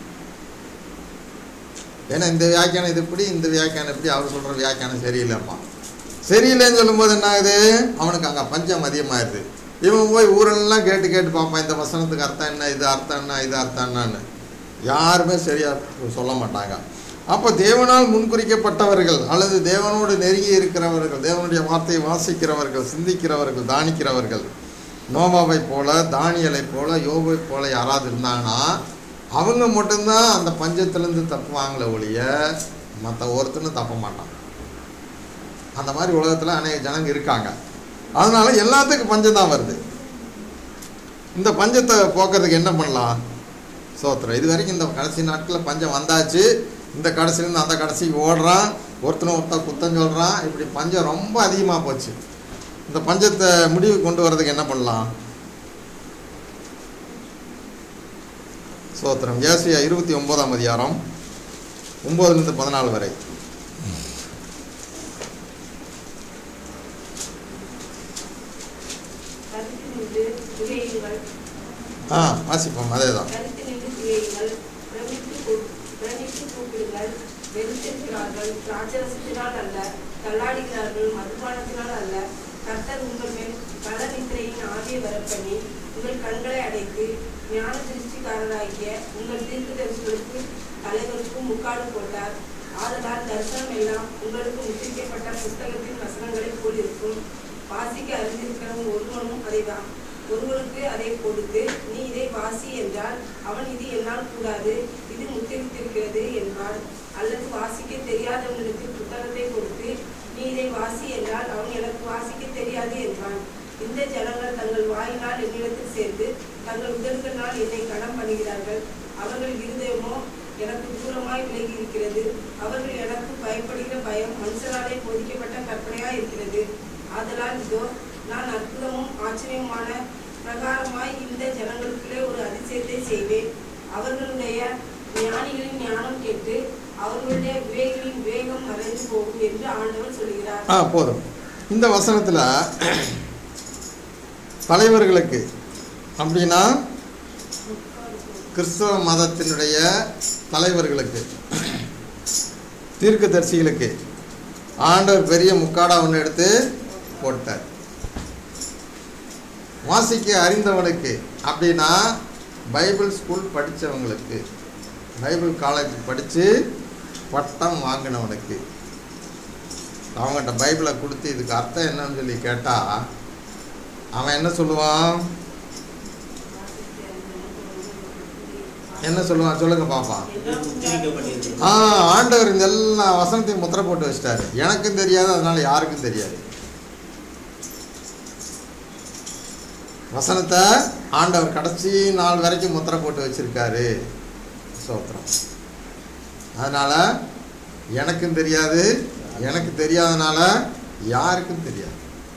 ஏன்னா இந்த வியாக்கியானம் இது இப்படி இந்த வியாக்கியானம் இப்படி அவர் சொல்கிற வியாக்கியானம் சரியில்லைம்மா சரியில்லைன்னு சொல்லும்போது என்ன ஆகுது அவனுக்கு அங்கே பஞ்சம் அதிகமாகிடுது இவன் போய் ஊரெல்லாம் கேட்டு கேட்டு பார்ப்பான் இந்த வசனத்துக்கு அர்த்தம் என்ன இது அர்த்தம் என்ன இது அர்த்தம் என்னன்னு யாருமே சரியாக சொல்ல மாட்டாங்க அப்போ தேவனால் முன்குறிக்கப்பட்டவர்கள் அல்லது தேவனோடு நெருங்கி இருக்கிறவர்கள் தேவனுடைய வார்த்தையை வாசிக்கிறவர்கள் சிந்திக்கிறவர்கள் தானிக்கிறவர்கள் நோவாவை போல தானியலை போல யோபை போல யாராவது இருந்தாங்கன்னா அவங்க மட்டும்தான் அந்த பஞ்சத்திலேருந்து தப்புவாங்களே ஒழிய மற்ற ஒருத்தனும் தப்ப மாட்டான் அந்த மாதிரி உலகத்தில் அநேக ஜனங்க இருக்காங்க அதனால எல்லாத்துக்கும் பஞ்சம் தான் வருது இந்த பஞ்சத்தை போக்குறதுக்கு என்ன பண்ணலாம் சோத்திரம் இது வரைக்கும் இந்த கடைசி நாட்களில் பஞ்சம் வந்தாச்சு இந்த கடைசிலேருந்து அந்த கடைசிக்கு ஓடுறான் ஒருத்தனை ஒருத்தன் குத்தம் சொல்கிறான் இப்படி பஞ்சம் ரொம்ப அதிகமாக போச்சு இந்த பஞ்சத்தை முடிவு கொண்டு வர்றதுக்கு என்ன பண்ணலாம் சோத்திரம் ஏசியா இருபத்தி ஒன்பதாம் அதிகாரம் ஒம்போதுலேருந்து பதினாலு வரை கருத்து நின்று திகையுங்கள் ஆ வாசிப்போம் அதே தான் கருத்து நின்று திகையுங்கள் பிரமித்து கூ- பிரமித்து கூப்பிடுங்கள் வெறுத்திருக்கிறார்கள் திராட்சரசத்தினால் அல்ல தள்ளாடுகிறார்கள் மதுபானத்தினால் அல்ல கர்த்தர் உங்கள் மேல் கள்ள நித்திரையின் ஆவியை வரப்பண்ணி உங்கள் கண்களை அடைத்து ஞான திருஷ்டிக்காரராகிய உங்கள் தீர்க்கதரிசிகளுக்கு தலைவருக்கும் முக்காடு போட்டார் ஆதலால் தரிசனம் எல்லாம் உங்களுக்கு முத்திரிக்கப்பட்ட புஸ்தகத்தின் வசனங்களைப் போல் இருக்கும் வாசிக்க அறிந்திருக்கிறவன் ஒருவனும் அதை வா- ஒருவனுக்கு அதை கொடுத்து நீ இதை வாசி என்றால் அவன் இது என்னால் கூடாது இது முத்திரித்திருக்கிறது என்பான் அல்லது வாசிக்க தெரியாதவனுக்கு புத்தகத்தை கொடுத்து நீ இதை வாசி என்றால் அவன் எனக்கு வாசிக்க தெரியாது என்பான் இந்த ஜனங்கள் தங்கள் வாயினால் என்னிடத்தில் சேர்ந்து தங்கள் உதடுகளினால் என்னை கடம் பண்ணுகிறார்கள் அவர்கள் இருதயமோ எனக்கு தூரமாய் விலகி இருக்கிறது அவர்கள் எனக்கு பயப்படுகிற பயம் மனுஷராலே போதிக்கப்பட்ட கற்பனையாய் இருக்கிறது ஆதலால் இதோ நான் அற்புதமும் ஆச்சரியமான பிரகாரமாய் இந்த ஜனங்களுக்குள்ளே ஒரு அதிசயத்தை செய்வேன் அவர்களுடைய ஞானிகளின் ஞானம் கேட்டு அவர்களுடைய விவேகிகளின் வேகம் மறைந்து போகும் என்று ஆண்டவர் சொல்கிறார் ஆ போதும் இந்த வசனத்தில் தலைவர்களுக்கு அப்படின்னா கிறிஸ்தவ மதத்தினுடைய தலைவர்களுக்கு தீர்க்கதரிசிகளுக்கு ஆண்டவர் பெரிய முக்காடா ஒன்று எடுத்து போட்டார் வாசிக்க அறிந்தவனுக்கு அப்படின்னா பைபிள் ஸ்கூல் படித்தவங்களுக்கு பைபிள் காலேஜ் படித்து பட்டம் வாங்கினவனுக்கு அவங்ககிட்ட பைபிளை கொடுத்து இதுக்கு அர்த்தம் என்னன்னு சொல்லி கேட்டால் அவன் என்ன சொல்லுவான் என்ன சொல்லுவான் சொல்லுங்க பாப்பா முத்திரிக்கப்பட்டிருக்கிறது ஆ ஆண்டவர் இந்த எல்லா வசனத்தையும் முத்திரை போட்டு வச்சிட்டாரு எனக்கும் தெரியாது அதனால யாருக்கும் தெரியாது வசனத்தை ஆண்டவர் கடைசி நாள் வரைக்கும் முத்திரை போட்டு வச்சிருக்காரு சோத்திரம் அதனால எனக்கும் தெரியாது எனக்கு தெரியாதனால யாருக்கும் தெரியாது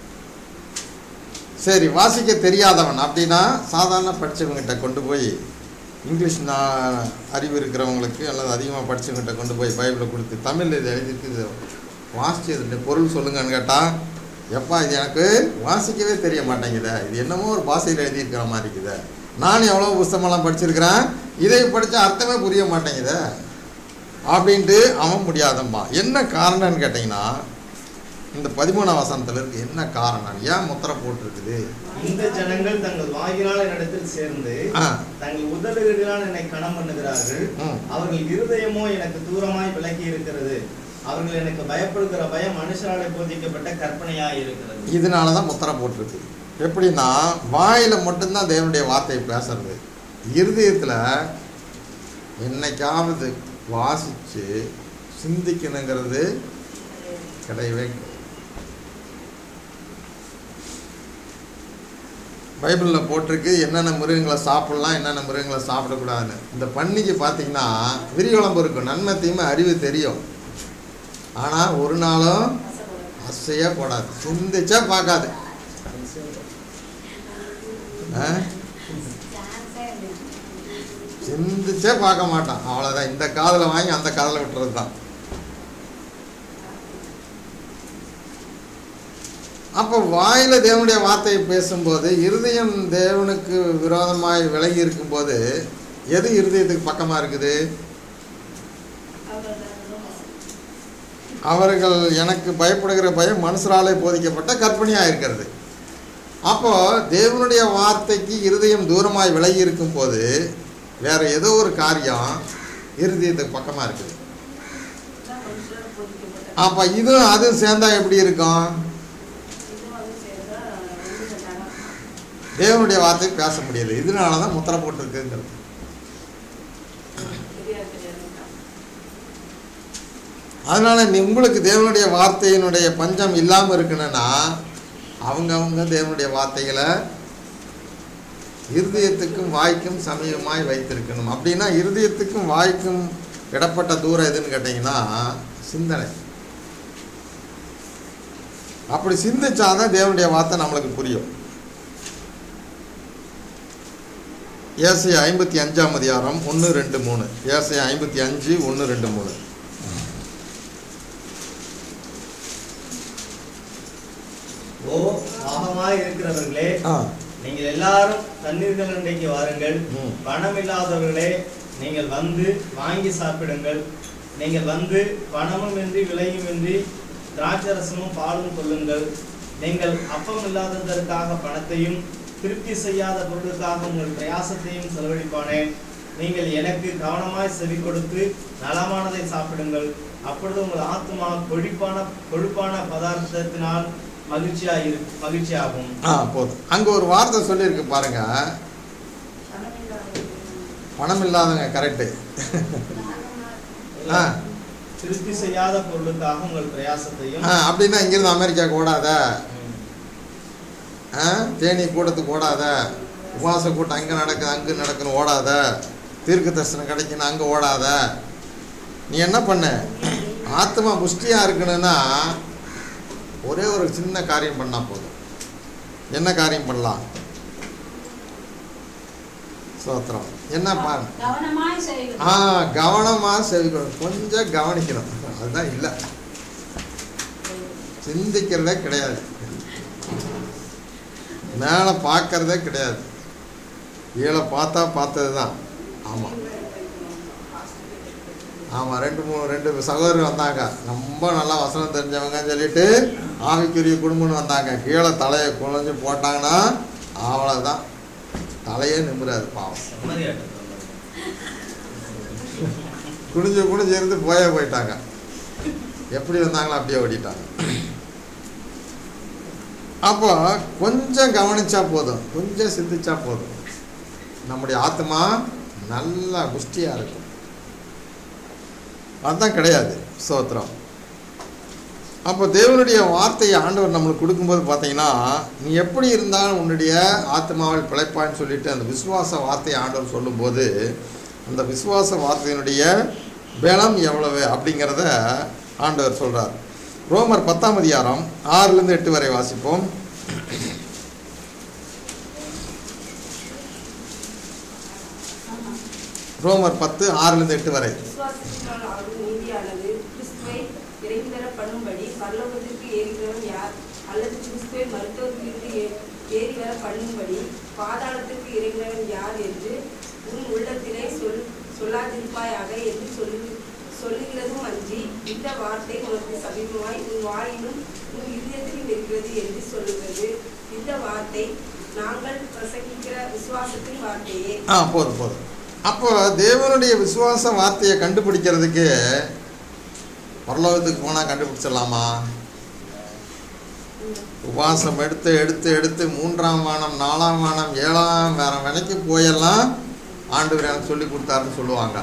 சரி வாசிக்க தெரியாதவன் அப்படின்னா சாதாரண படித்தவங்ககிட்ட கொண்டு போய் இங்கிலீஷ் நான் அறிவு இருக்கிறவங்களுக்கு அல்லது அதிகமாக படித்தவங்ககிட்ட கொண்டு போய் பைபிளை கொடுத்து தமிழில் இது எழுதிருக்கு இது வாசிச்சு இதனுடைய பொருள் சொல்லுங்கன்னு கேட்டால் எப்பா இது எனக்கு வாசிக்கவே தெரிய மாட்டேங்குதே இது என்னமோ ஒரு பாஷையில் எழுதியிருக்கிற மாதிரி இருக்குதே நான் எவ்வளோ புஸ்தகமெல்லாம் படிச்சிருக்கிறேன் இதை படித்தா அர்த்தமே புரிய மாட்டேங்குதே அப்படின்ட்டு அவன் முடியாதம்பா என்ன காரணம்னு கேட்டிங்கன்னா இந்த பதிமூணாம் வசனத்தில் இருக்கு என்ன காரணம் ஏன் முத்திரை போட்டிருக்குது இந்த ஜனங்கள் தங்கள் வாயினால் என்னிடத்தில் சேர்ந்து ஆ தங்கள் உதடுகளினால் என்னை கணம் பண்ணுகிறார்கள் ம் அவர்கள் இருதயமோ எனக்கு தூரமாய் விலகி இருக்கிறது அவர்கள் எனக்கு பயப்படுகிற பயம் மனுஷராலே போதிக்கப்பட்ட கற்பனையாய் இருக்கிறது இதனால தான் முத்திரை போட்டிருக்கு எப்படின்னா வாயில் மட்டும்தான் தேவனுடைய வார்த்தையை பேசுறது இருதயத்தில் என்னைக்காவது வாசித்து சிந்திக்கணுங்கிறது கிடையவே கிடையாது பைபிளில் போட்டிருக்கு என்னென்ன மிருகங்களை சாப்பிடலாம் என்னென்ன மிருகங்களை சாப்பிடக்கூடாதுன்னு இந்த பன்னிக்கு பார்த்தீங்கன்னா விரிகுழம்பு இருக்கும் நன்மை தீமை அறிவு தெரியும் ஆனால் ஒரு நாளும் அசையே போடாது சிந்திச்சா பார்க்காது ஆ? சிந்திச்சே பார்க்க மாட்டான் அவ்வளோதான் இந்த காதில் வாங்கி அந்த காதில் விட்டுறது தான் அப்போ வாயில் தேவனுடைய வார்த்தையை பேசும்போது இருதயம் தேவனுக்கு விரோதமாய் விலகி இருக்கும்போது எது இருதயத்துக்கு பக்கமாக இருக்குது அவர்கள் எனக்கு பயப்படுகிற பயம் மனுஷராலே போதிக்கப்பட்ட கற்பனையாக இருக்கிறது அப்போ தேவனுடைய வார்த்தைக்கு இருதயம் தூரமாய் விலகி இருக்கும்போது வேற ஏதோ ஒரு காரியம் இருதயத்துக்கு பக்கமாக இருக்குது தான் மனுஷரால் போதிக்கப்பட்ட அப்போ இதுவும் அதுவும் சேர்ந்தா எப்படி இருக்கும் இதுவும் அதுவும் சேர்ந்தா ஒன்று செட்டாகும் தேவனுடைய வார்த்தை பேச முடியல இதனால தான் முத்திரை போட்டிருக்குங்கிறது தெரியாது தெரியாது அதனால நீ உங்களுக்கு தேவனுடைய வார்த்தையினுடைய பஞ்சம் இல்லாமல் இருக்கணும்னா அவங்க அவங்க தேவனுடைய வார்த்தைகளை இருதயத்துக்கும் வாய்க்கும் சமீபமாய் வைத்திருக்கணும் அப்படின்னா இருதயத்துக்கும் வாய்க்கும் இடப்பட்ட தூரம் எதுன்னு கேட்டிங்கன்னா சிந்தனை அப்படி சிந்திச்சாதான் தேவனுடைய வார்த்தை நம்மளுக்கு புரியும் ஏசை ஐம்பத்தி அஞ்சாம் அதிகாரம் ஒன்று ரெண்டு மூணு ஏசை ஐம்பத்தி அஞ்சு ஒன்று ரெண்டு மூணு ஓ பாகமாய் இருக்கிறவர்களே ஆ நீங்கள் எல்லாரும் தண்ணீர்கள் அண்டைக்கு வாருங்கள் ம். பணம் இல்லாதவர்களே நீங்கள் வந்து வாங்கி சாப்பிடுங்கள் நீங்கள் வந்து பணமும் இன்றி விலையும் இன்றி திராட்சரசமும் பாலும் கொள்ளுங்கள் நீங்கள் அப்பம் இல்லாததற்காக பணத்தையும் திருப்தி செய்யாத பொருளுக்காக உங்கள் பிரயாசத்தையும் செலவழிப்பானேன் நீங்கள் எனக்கு கவனமாய் செவி கொடுத்து நலமானதை சாப்பிடுங்கள் அப்பொழுது உங்கள் ஆத்மா கொழுப்பான கொழுப்பான பதார்த்தத்தினால் மகிழ்ச்சியாக இரு மகிழ்ச்சியாகும் ஆ போதும் அங்கே ஒரு வார்த்தை சொல்லியிருக்கு பாருங்க பணம் இல்லாதவங்க கரெக்டு ஆ திருப்தி செய்யாத பொருளுக்காக உங்கள் பிரயாசத்தையும் ஆ அப்படின்னா இங்கிருந்து அமெரிக்காவுக்கு ஓடாத ம், ஆ தேனி கூட்டத்துக்கு ஓடாத உபவாச கூட்டம் அங்கே நடக்குது அங்கே நடக்குன்னு ஓடாத தீர்க்க தரிசனம் கிடைக்குன்னு அங்கே ஓடாத நீ என்ன பண்ண ஆத்மா புஷ்டியாக இருக்கணும்னா ஒரே ஒரு சின்ன காரியம் பண்ணால் போதும் என்ன காரியம் பண்ணலாம் சோத்திரம் என்ன பாரு கவனமாய் செய்வது ஆ கவனமாக செவிக்கணும் கொஞ்சம் கவனிக்கணும் அதுதான் இல்லை சிந்திக்கிறதே கிடையாது மேலே பார்க்கறதே கிடையாது கீழே பார்த்தா பார்த்தது தான் ஆமாம் ஆமாம் ரெண்டு மூணு ரெண்டு சகோதரர் வந்தாங்க ரொம்ப நல்லா வசனம் தெரிஞ்சவங்கன்னு சொல்லிட்டு ஆவிக்குரிய குடும்பம்னு வந்தாங்க கீழே தலையை குழஞ்சு போட்டாங்கன்னா அவ்வளோதான் தலையே நிமிராது பாவம் செம்மறியாட்டம் குனிஞ்சு குனிஞ்சு இருந்து போயே போயிட்டாங்க எப்படி வந்தாங்களோ அப்படியே ஓடிட்டாங்க அப்போ கொஞ்சம் கவனிச்சா போதும் கொஞ்சம் சிந்திச்சா போதும் நம்முடைய ஆத்மா நல்லா புஷ்டியாக இருக்கும் அதுதான் கிடையாது ஸ்தோத்திரம் அப்போ தேவனுடைய வார்த்தையை ஆண்டவர் நம்மளுக்கு கொடுக்கும்போது பார்த்தீங்கன்னா நீ எப்படி இருந்தாலும் உன்னுடைய ஆத்மாவில் பிழைப்பான்னு சொல்லிட்டு அந்த விசுவாச வார்த்தையை ஆண்டவர் சொல்லும்போது அந்த விசுவாச வார்த்தையினுடைய பலம் எவ்வளவு அப்படிங்கிறத ஆண்டவர் சொல்கிறார் ரோமர் பத்தாம் அதிகாரம் ஆறுலேருந்து எட்டு வரை வாசிப்போம் ரோமர் பத்து ஆறுலேருந்து எட்டு வரை விசுவாசத்தினால் ஆகும் நீதியானது கிறிஸ்துவை இறங்கி தர பண்ணும்படி பரலோகத்திற்கு ஏறுகிறவன் யார் அல்லது கிறிஸ்துவை மருத்துவத்திலிருந்து ஏ- ஏறி வர பண்ணும்படி பாதாளத்திற்கு இறங்கினவன் யார் என்று உன் உள்ளத்திலே சொல் சொல்லாதிருப்பாயாக என்று சொல்லு சொல்லுகிறதும் அன்றி இந்த வார்த்தை உனக்கு சமீபமாய் உன் வாயிலும் உன் இதயத்திலும் இருக்கிறது என்று சொல்லுகிறது இந்த வார்த்தை நாங்கள் பிரசங்கிக்கிற விசுவாசத்தின் வார்த்தையே ஆ போதும் போதும் அப்போ தேவனுடைய விசுவாச வார்த்தையை கண்டுபிடிக்கிறதுக்கு பரலோகத்துக்கு போனால் கண்டுபிடிச்சிடலாமா உபவாசம் எடுத்து எடுத்து எடுத்து மூன்றாம் வானம் நாலாம் வானம் ஏழாம் வேற வரைக்கு போயெல்லாம் ஆண்டவர் எனக்கு சொல்லி கொடுத்தாருன்னு சொல்லுவாங்க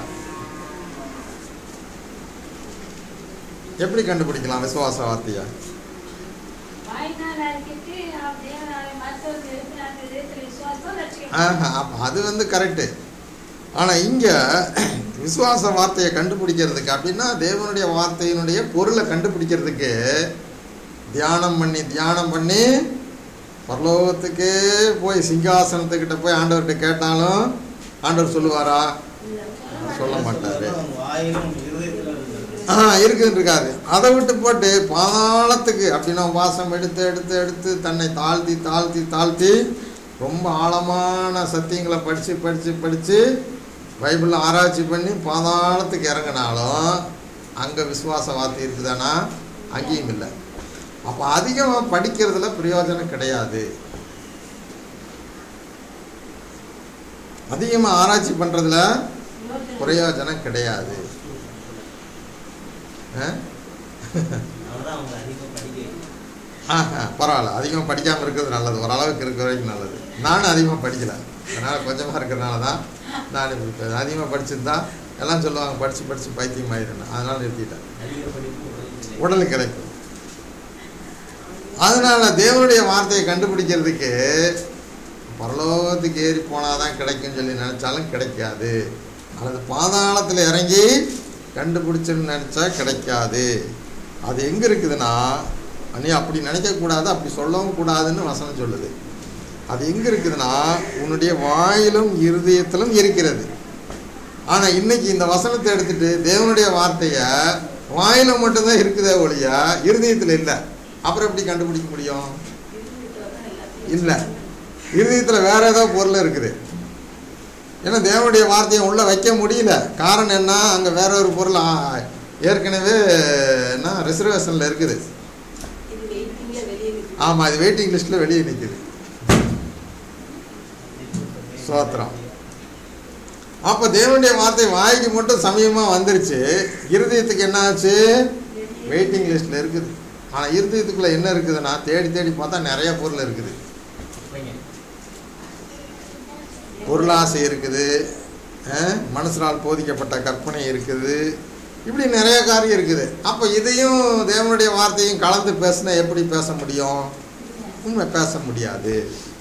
எப்படி கண்டுபிடிக்கலாம் விசுவாச வார்த்தையை வாய்நாள் அறிக்கைக்கு அவர் தேவனாலே மருத்துவத்தில் இருக்கிறாங்க இதயத்தில் விசுவாசம் ரட்சிக்கப்படும். ஆஹா அப்போ அது வந்து கரெக்டு ஆனால் இங்கே விசுவாச வார்த்தையை கண்டுபிடிக்கிறதுக்கு அப்படின்னா தேவனுடைய வார்த்தையினுடைய பொருளை கண்டுபிடிக்கிறதுக்கு தியானம் பண்ணி தியானம் பண்ணி பரலோகத்துக்கே போய் சிங்காசனத்துக்கிட்ட போய் ஆண்டவர்கிட்ட கேட்டாலும் ஆண்டவர் சொல்லுவாரா சொல்ல மாட்டாரு அவங்க வாயிலும் இருதயத்தில் இருக்கிறது ஆ இருக்குன்னு இருக்காது அதை விட்டு போட்டு பாதாளத்துக்கு அப்படின்னா வாசம் எடுத்து எடுத்து எடுத்து தன்னை தாழ்த்தி தாழ்த்தி தாழ்த்தி ரொம்ப ஆழமான சத்தியங்களை படித்து படித்து படித்து பைபிளில் ஆராய்ச்சி பண்ணி பாதாளத்துக்கு இறங்கினாலும் அங்கே விசுவாச வார்த்தை இருக்குதானா அங்கேயும் இல்லை அப்போ அதிகமாக படிக்கிறதுல பிரயோஜனம் கிடையாது அதிகமாக ஆராய்ச்சி பண்ணுறதுல பிரயோஜனம் கிடையாது ஆ அவ்வளவுதான் அவங்க அதிகம் படிக்க வைக்கணும். ஆஹா, பரவாயில்ல அதிகமாக படிக்காமல் இருக்கிறது நல்லது ஓரளவுக்கு இருக்கிற வரைக்கும் நல்லது நானும் அதிகமாக படிக்கல அதனால் கொஞ்சமாக இருக்கிறனால தான் நான் இப்படி இப்போ அதிகமாக படிச்சிருந்தா எல்லாம் சொல்லுவாங்க படித்து படித்து பைத்தியம் ஆயிடுன்னு அதனால் நிறுத்திட்டேன் அதிக படிப்பு உடலுக்கு உடலுக்கு கிடைக்கும் அதனால் தேவனுடைய வார்த்தையை கண்டுபிடிக்கிறதுக்கு பரலோகத்துக்கு ஏறி போனால் தான் கிடைக்கும்னு சொல்லி நினச்சாலும் கிடைக்காது அல்லது பாதாளத்தில் இறங்கி கண்டுபிடிச்சுன்னு நினச்சா கிடைக்காது அது எங்கே இருக்குதுன்னா நீ அப்படி நினைக்கக்கூடாது அப்படி சொல்லவும் கூடாதுன்னு வசனம் சொல்லுது அது எங்கே இருக்குதுன்னா உன்னுடைய வாயிலும் இருதயத்திலும் இருக்கிறது ஆனால் இன்னைக்கு இந்த வசனத்தை எடுத்துட்டு தேவனுடைய வார்த்தையை வாயில மட்டும்தான் இருக்குதே ஒழிய இருதயத்தில் இல்லை அப்புறம் எப்படி கண்டுபிடிக்க முடியும் இல்லை இருதயத்தில் வேற ஏதோ பொருள் இருக்குது ஏன்னா தேவனுடைய வார்த்தையை உள்ளே வைக்க முடியல காரணம் என்ன அங்கே வேற ஒரு பொருள் ஆ- ஏற்கனவே என்ன ரிசர்வேஷனில் இருக்குது இது வெயிட்டிங்ல வெளியே இருக்குது ஆமாம் இது வெயிட்டிங் லிஸ்ட்டில் வெளியே நிற்குது ஸ்தோத்திரம். அப்போ தேவனுடைய வார்த்தை வாய்க்கு மட்டும் சமயமாக வந்துருச்சு இருதயத்துக்கு என்ன ஆச்சு வெயிட்டிங் லிஸ்ட்டில் இருக்குது ஆனால் இருதயத்துக்குள்ளே என்ன இருக்குதுன்னா தேடி தேடி பார்த்தா நிறைய பொருள் இருக்குது பொருளாசை இருக்குது அஹ், மனசனால் போதிக்கப்பட்ட கற்பனை இருக்குது இப்படி நிறைய காரியம் இருக்குது அப்போ இதையும் தேவனுடைய வார்த்தையும் கலந்து பேசினா எப்படி பேச முடியும் உண்மை பேச முடியாது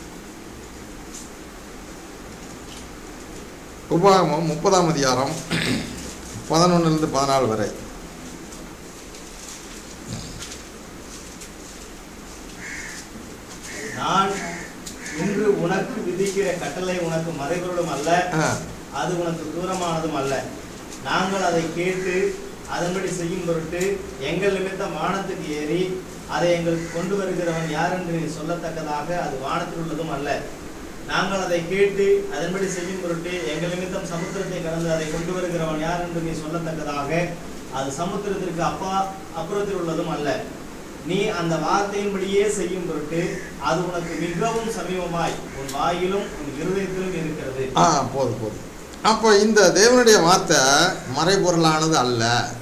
உபாகமம் முப்பதாம் அதிகாரம் பதினொன்றுலேருந்து பதினாலு வரை நான் இன்று உனக்கு விதிக்கிற கட்டளை உனக்கு மறைபொருளும் அல்ல ஆ அது உனக்கு தூரமானதும் அல்ல நாங்கள் அதை கேட்டு அதன்படி செய்யும் பொருட்டு எங்கள் நிமித்தம் வானத்துக்கு ஏறி அதை எங்களுக்கு கொண்டு வருகிறவன் யார் என்று நீ சொல்லத்தக்கதாக அது வானத்தில் உள்ளதும் அல்ல நாங்கள் அதை கேட்டு அதன்படி செய்யும் பொருட்டு எங்கள் நிமித்தம் சமுத்திரத்தை கடந்து அதை கொண்டு வருகிறவன் யார் என்று நீ சொல்லத்தக்கதாக அது சமுத்திரத்திற்கு அப்பா அப்புறத்தில் உள்ளதும் அல்ல நீ அந்த வார்த்தையின்படியே செய்யும் பொருட்டு அது உனக்கு மிகவும் சமீபமாய் உன் வாயிலும் உன் இருதயத்திலும் இருக்கிறது ஆ போதும் போதும் அப்போ இந்த தேவனுடைய வார்த்தை மறைபொருளானது அல்ல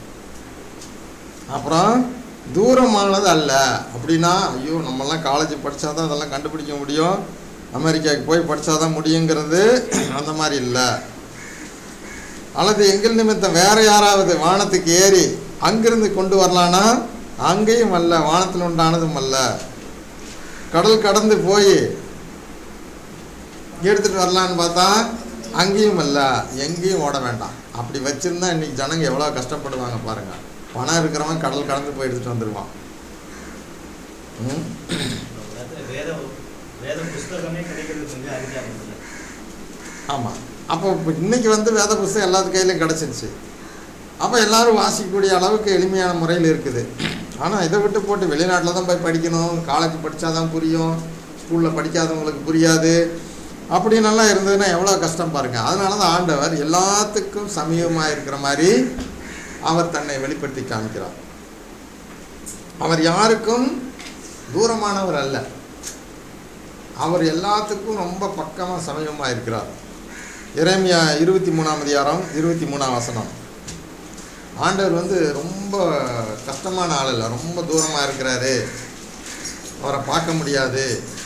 அப்புறம் தூரமானது அல்ல அப்படின்னா ஐயோ நம்மெல்லாம் காலேஜ் படித்தா தான் அதெல்லாம் கண்டுபிடிக்க முடியும் அமெரிக்காவுக்கு போய் படித்தா தான் முடியுங்கிறது அந்த மாதிரி இல்லை அல்லது எங்கள் நிமித்தம் வேற யாராவது வானத்துக்கு ஏறி அங்கிருந்து கொண்டு வரலான்னா அங்கேயும் அல்ல வானத்தில் உண்டானதும் அல்ல கடல் கடந்து போய் எடுத்துட்டு வரலான்னு பார்த்தா அங்கேயும் இல்ல எங்கேயும் ஓட வேண்டாம் அப்படி வச்சிருந்தா இன்னைக்கு ஜனங்க எவ்வளோ கஷ்டப்படுவாங்க பாருங்க பணம் இருக்கிறவன் கடல் கடந்து போய் எடுத்துட்டு வந்துடுவான் ம்? இந்த உலகத்துல வேத வேத புஸ்தகமே கிடைக்கிறது கொஞ்சம் அரிதாபத்தில் ஆமாம் அப்போ இப்போ இன்னைக்கு வந்து வேத புஸ்தகம் எல்லாத்து கையிலையும் கிடச்சிருச்சு அப்போ எல்லாரும் வாசிக்கக்கூடிய அளவுக்கு எளிமையான முறையில் இருக்குது ஆனால் இதை விட்டு போட்டு வெளிநாட்டில் தான் போய் படிக்கணும் காலேஜ் படித்தா தான் புரியும் ஸ்கூலில் படிக்காதவங்களுக்கு புரியாது அப்படின்னெல்லாம் இருந்ததுன்னா எவ்வளோ கஷ்டம் பாருங்கள் அதனால தான் ஆண்டவர் எல்லாத்துக்கும் சமீபமாக இருக்கிற மாதிரி அவர் தன்னை வெளிப்படுத்தி காமிக்கிறார் அவர் யாருக்கும் தூரமானவர் அல்ல அவர் எல்லாத்துக்கும் ரொம்ப பக்கமாக சமீபமாக இருக்கிறார் இறைமையா இருபத்தி மூணாம் அதிகாரம் இருபத்தி மூணாம் வசனம் ஆண்டவர் வந்து ரொம்ப கஷ்டமான ஆள் இல்லை ரொம்ப தூரமாக இருக்கிறாரு அவரை பார்க்க முடியாது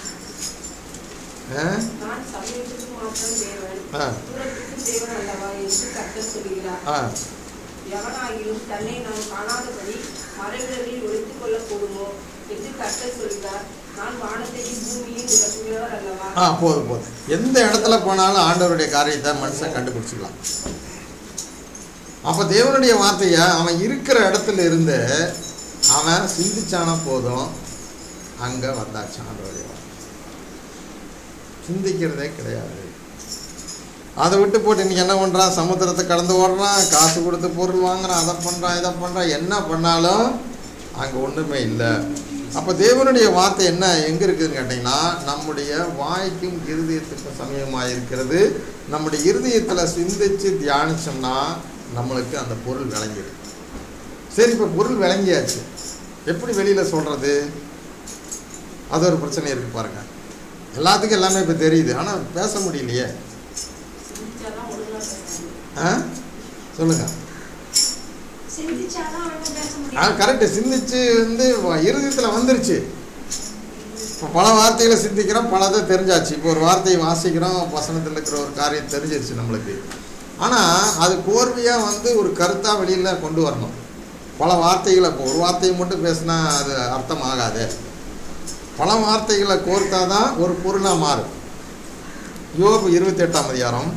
ஆ? நான் சமயத்துக்கு மாத்திரம் தேவன் ஆ. தூரத்துக்கும் தேவன் அல்லவா என்று கர்த்தர் சொல்கிறார் ஆ எவனாகிலும் தன்னை நாம் காணாதபடி மறைவிடங்களில் ஒழித்துக் கொள்ளக் கூடுமோ என்று கர்த்தர் சொல்கிறார் நான் வானத்தையும் பூமியையும் நிரப்புகிறவர் அல்லவா ஆ போதும் போதும் எந்த இடத்துல போனாலும் ஆண்டவருடைய காரியத்தை மனுஷன் கண்டுபிடிச்சிக்கலாம் அப்போ தேவனுடைய வார்த்தையை அவன் இருக்கிற இடத்துல இருந்து அவன் சிந்திச்சானா போதும் அங்கே வந்தாச்சு ஆண்டவருடைய வார்த்தை சிந்திக்கிறதே கிடையாது அதை விட்டு போட்டு இன்னைக்கு என்ன பண்ணுறான் சமுத்திரத்தை கடந்து ஓடுறான் காசு கொடுத்து பொருள் வாங்குறான் அதை பண்ணுறான் இதை பண்ணுறான் என்ன பண்ணாலும் அங்கே ஒன்றுமே இல்லை அப்போ தேவனுடைய வார்த்தை என்ன எங்கே இருக்குதுன்னு கேட்டிங்கன்னா நம்முடைய வாய்க்கும் இருதயத்துக்கும் சமயமாக இருக்கிறது நம்முடைய இருதயத்தில் சிந்திச்சு தியானிச்சோம்னா நம்மளுக்கு அந்த பொருள் விளங்கிடும் சரி இப்போ பொருள் விளங்கியாச்சு எப்படி வெளியில் சொல்கிறது அது ஒரு பிரச்சனை இருக்குது பாருங்கள் எல்லாத்துக்கும் எல்லாமே இப்போ தெரியுது ஆனால் பேச முடியலையே சிந்திச்சாதான் ஒழுங்கா பேசணும் ஆ சொல்லுங்கள் சிந்திச்சாதான் ஒழுங்கா பேச ஆ முடியும் கரெக்டு சிந்திச்சு வந்து இருதயத்தில் வந்துருச்சு இப்போ பல வார்த்தைகளை சிந்திக்கிறோம் பலதை தெரிஞ்சாச்சு இப்போ ஒரு வார்த்தையை வாசிக்கிறோம் வசனத்தில் இருக்கிற ஒரு காரியம் தெரிஞ்சிருச்சு நம்மளுக்கு ஆனால் அது கோர்வையாக வந்து ஒரு கருத்தாக வெளியில் கொண்டு வரணும் பல வார்த்தைகளை இப்போ ஒரு வார்த்தையை மட்டும் பேசினா அது அர்த்தம் ஆகாது பல வார்த்தைகளை கோர்த்தா தான் ஒரு பொருளாக மாறும் யோபு இருபத்தி எட்டாம் அதிகாரம்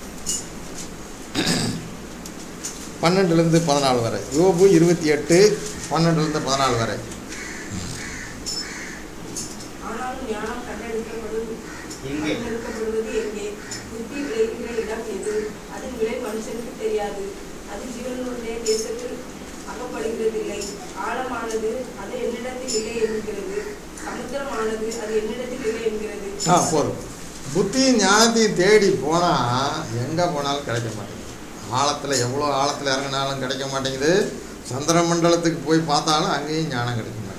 பன்னெண்டுலேருந்து பதினாலு வரை யோபு இருபத்தி எட்டு பன்னெண்டுலேருந்து பதினாலு வரை ஆனாலும் ஞானம் கண்டெடுக்கப்படும் எங்கே? கண்டெடுக்கப்படுவது எங்கே புத்தி விளைகிற இடம் எது அதன் விலை மனுஷனுக்கு தெரியாது அது ஜீவனுடைய தேசத்தில் அகப்படுகிறதில்லை ஆழமானது அது என்னிடத்தில் இல்லை என்கிறது சமுத்திரமானது அது என்னிடத்தில் இல்லை என்கிறது ஆ போதும் புத்தி ஞானத்தையும் தேடி போனால் எங்கே போனாலும் கிடைக்க மாட்டேங்குது ஆழத்தில் எவ்வளோ ஆழத்தில் இறங்கினாலும் கிடைக்க மாட்டேங்குது சந்திர மண்டலத்துக்கு போய் பார்த்தாலும் அங்கேயும் ஞானம் கிடைக்க மாட்டேங்குது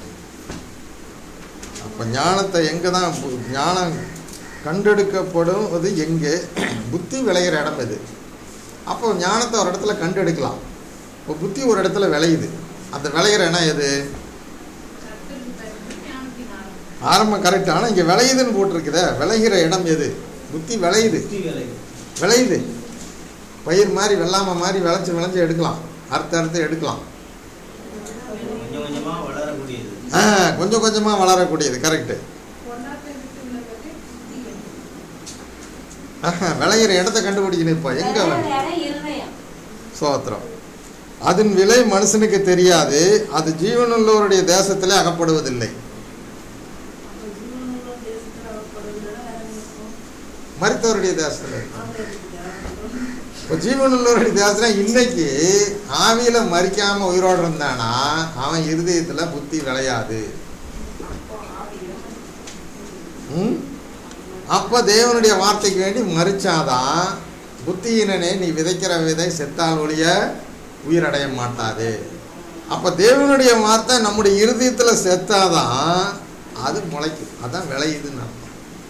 அப்போ ஞானத்தை எங்கே தான் பு- ஞானம் கண்டெடுக்கப்படுவது எங்கே புத்தி விளையிற இடம் எது அப்போ ஞானத்தை ஒரு இடத்துல கண்டெடுக்கலாம் இப்போ புத்தி ஒரு இடத்துல விளையுது அந்த விளையிற இடம் எது கர்த்தருக்கு பயந்து ஞானத்தினால் ஆரம்பம் கரெக்ட் ஆனால் இங்கே விளையுதுன்னு போட்டிருக்குதே விளைகிற இடம் எது புத்தி விளையுது புத்தி வேலை விளையுது பயிர் மாதிரி வெள்ளாமை மாதிரி விளைச்சி விளைச்சி எடுக்கலாம் அறுத்து அறுத்து எடுக்கலாம் கொஞ்சம் கொஞ்சமா வளரக்கூடியது ஆ கொஞ்சம் கொஞ்சமாக வளரக்கூடியது கரெக்டு பொன்னாட்டை விட்டு உள்ளவது புத்தி என்று. விளையிற இடத்த கண்டுபிடிக்கணும் இப்போ எங்கே விளையாடுற இடம் இருதயம் சோத்திரம் அதன் விலை மனுஷனுக்கு தெரியாது அது ஜீவனுள்ளவருடைய தேசத்திலே அகப்படுவதில்லை அப்ப ஜீவனுள்ள தேசத்துல அவப்படுவதுனால வேற என்ன இருக்கும்? மருத்துவருடைய தேசத்தில் இருக்கு. ஆங்க இருக்குதா? இப்போ ஜீவனுள்ளவருடைய தேசத்தில் இன்னைக்கு ஆவியில் மறிக்காமல் உயிரோடு இருந்தானா அவன் இருதயத்தில் புத்தி விளையாது அப்போ ஆவியும் ம் அப்போ தேவனுடைய வார்த்தைக்கு வேண்டி மறிச்சாதான் புத்தியினனே நீ விதைக்கிற விதை செத்தால் ஒழிய உயிரடைய மாட்டாது அப்போ தேவனுடைய வார்த்தை நம்முடைய இருதயத்தில் செத்தாதான் அது முளைக்கும் அதான் விளையுதுன்னு அர்த்தம்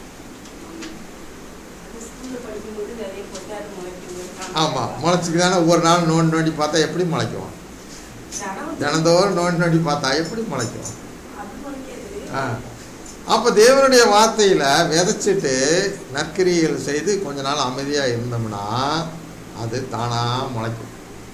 ஸ்கூல்ல படிக்கும்போது நிறைய பொட்டாட்டு முளைக்கும் ஆமாம் முளைச்சிக்குதானே ஒவ்வொரு நாள் நோண்டி நோண்டி பார்த்தா எப்படி முளைக்கும் ஜனம் தினந்தோறும் நோண்டி நோண்டி பார்த்தா எப்படி முளைக்கும் அது முளைக்காது. ஆ அப்போ தேவனுடைய வார்த்தையில் விதைச்சிட்டு நற்கிரியல் செய்து கொஞ்ச நாள் அமைதியாக இருந்தோம்னா அது தானாக முளைக்கும்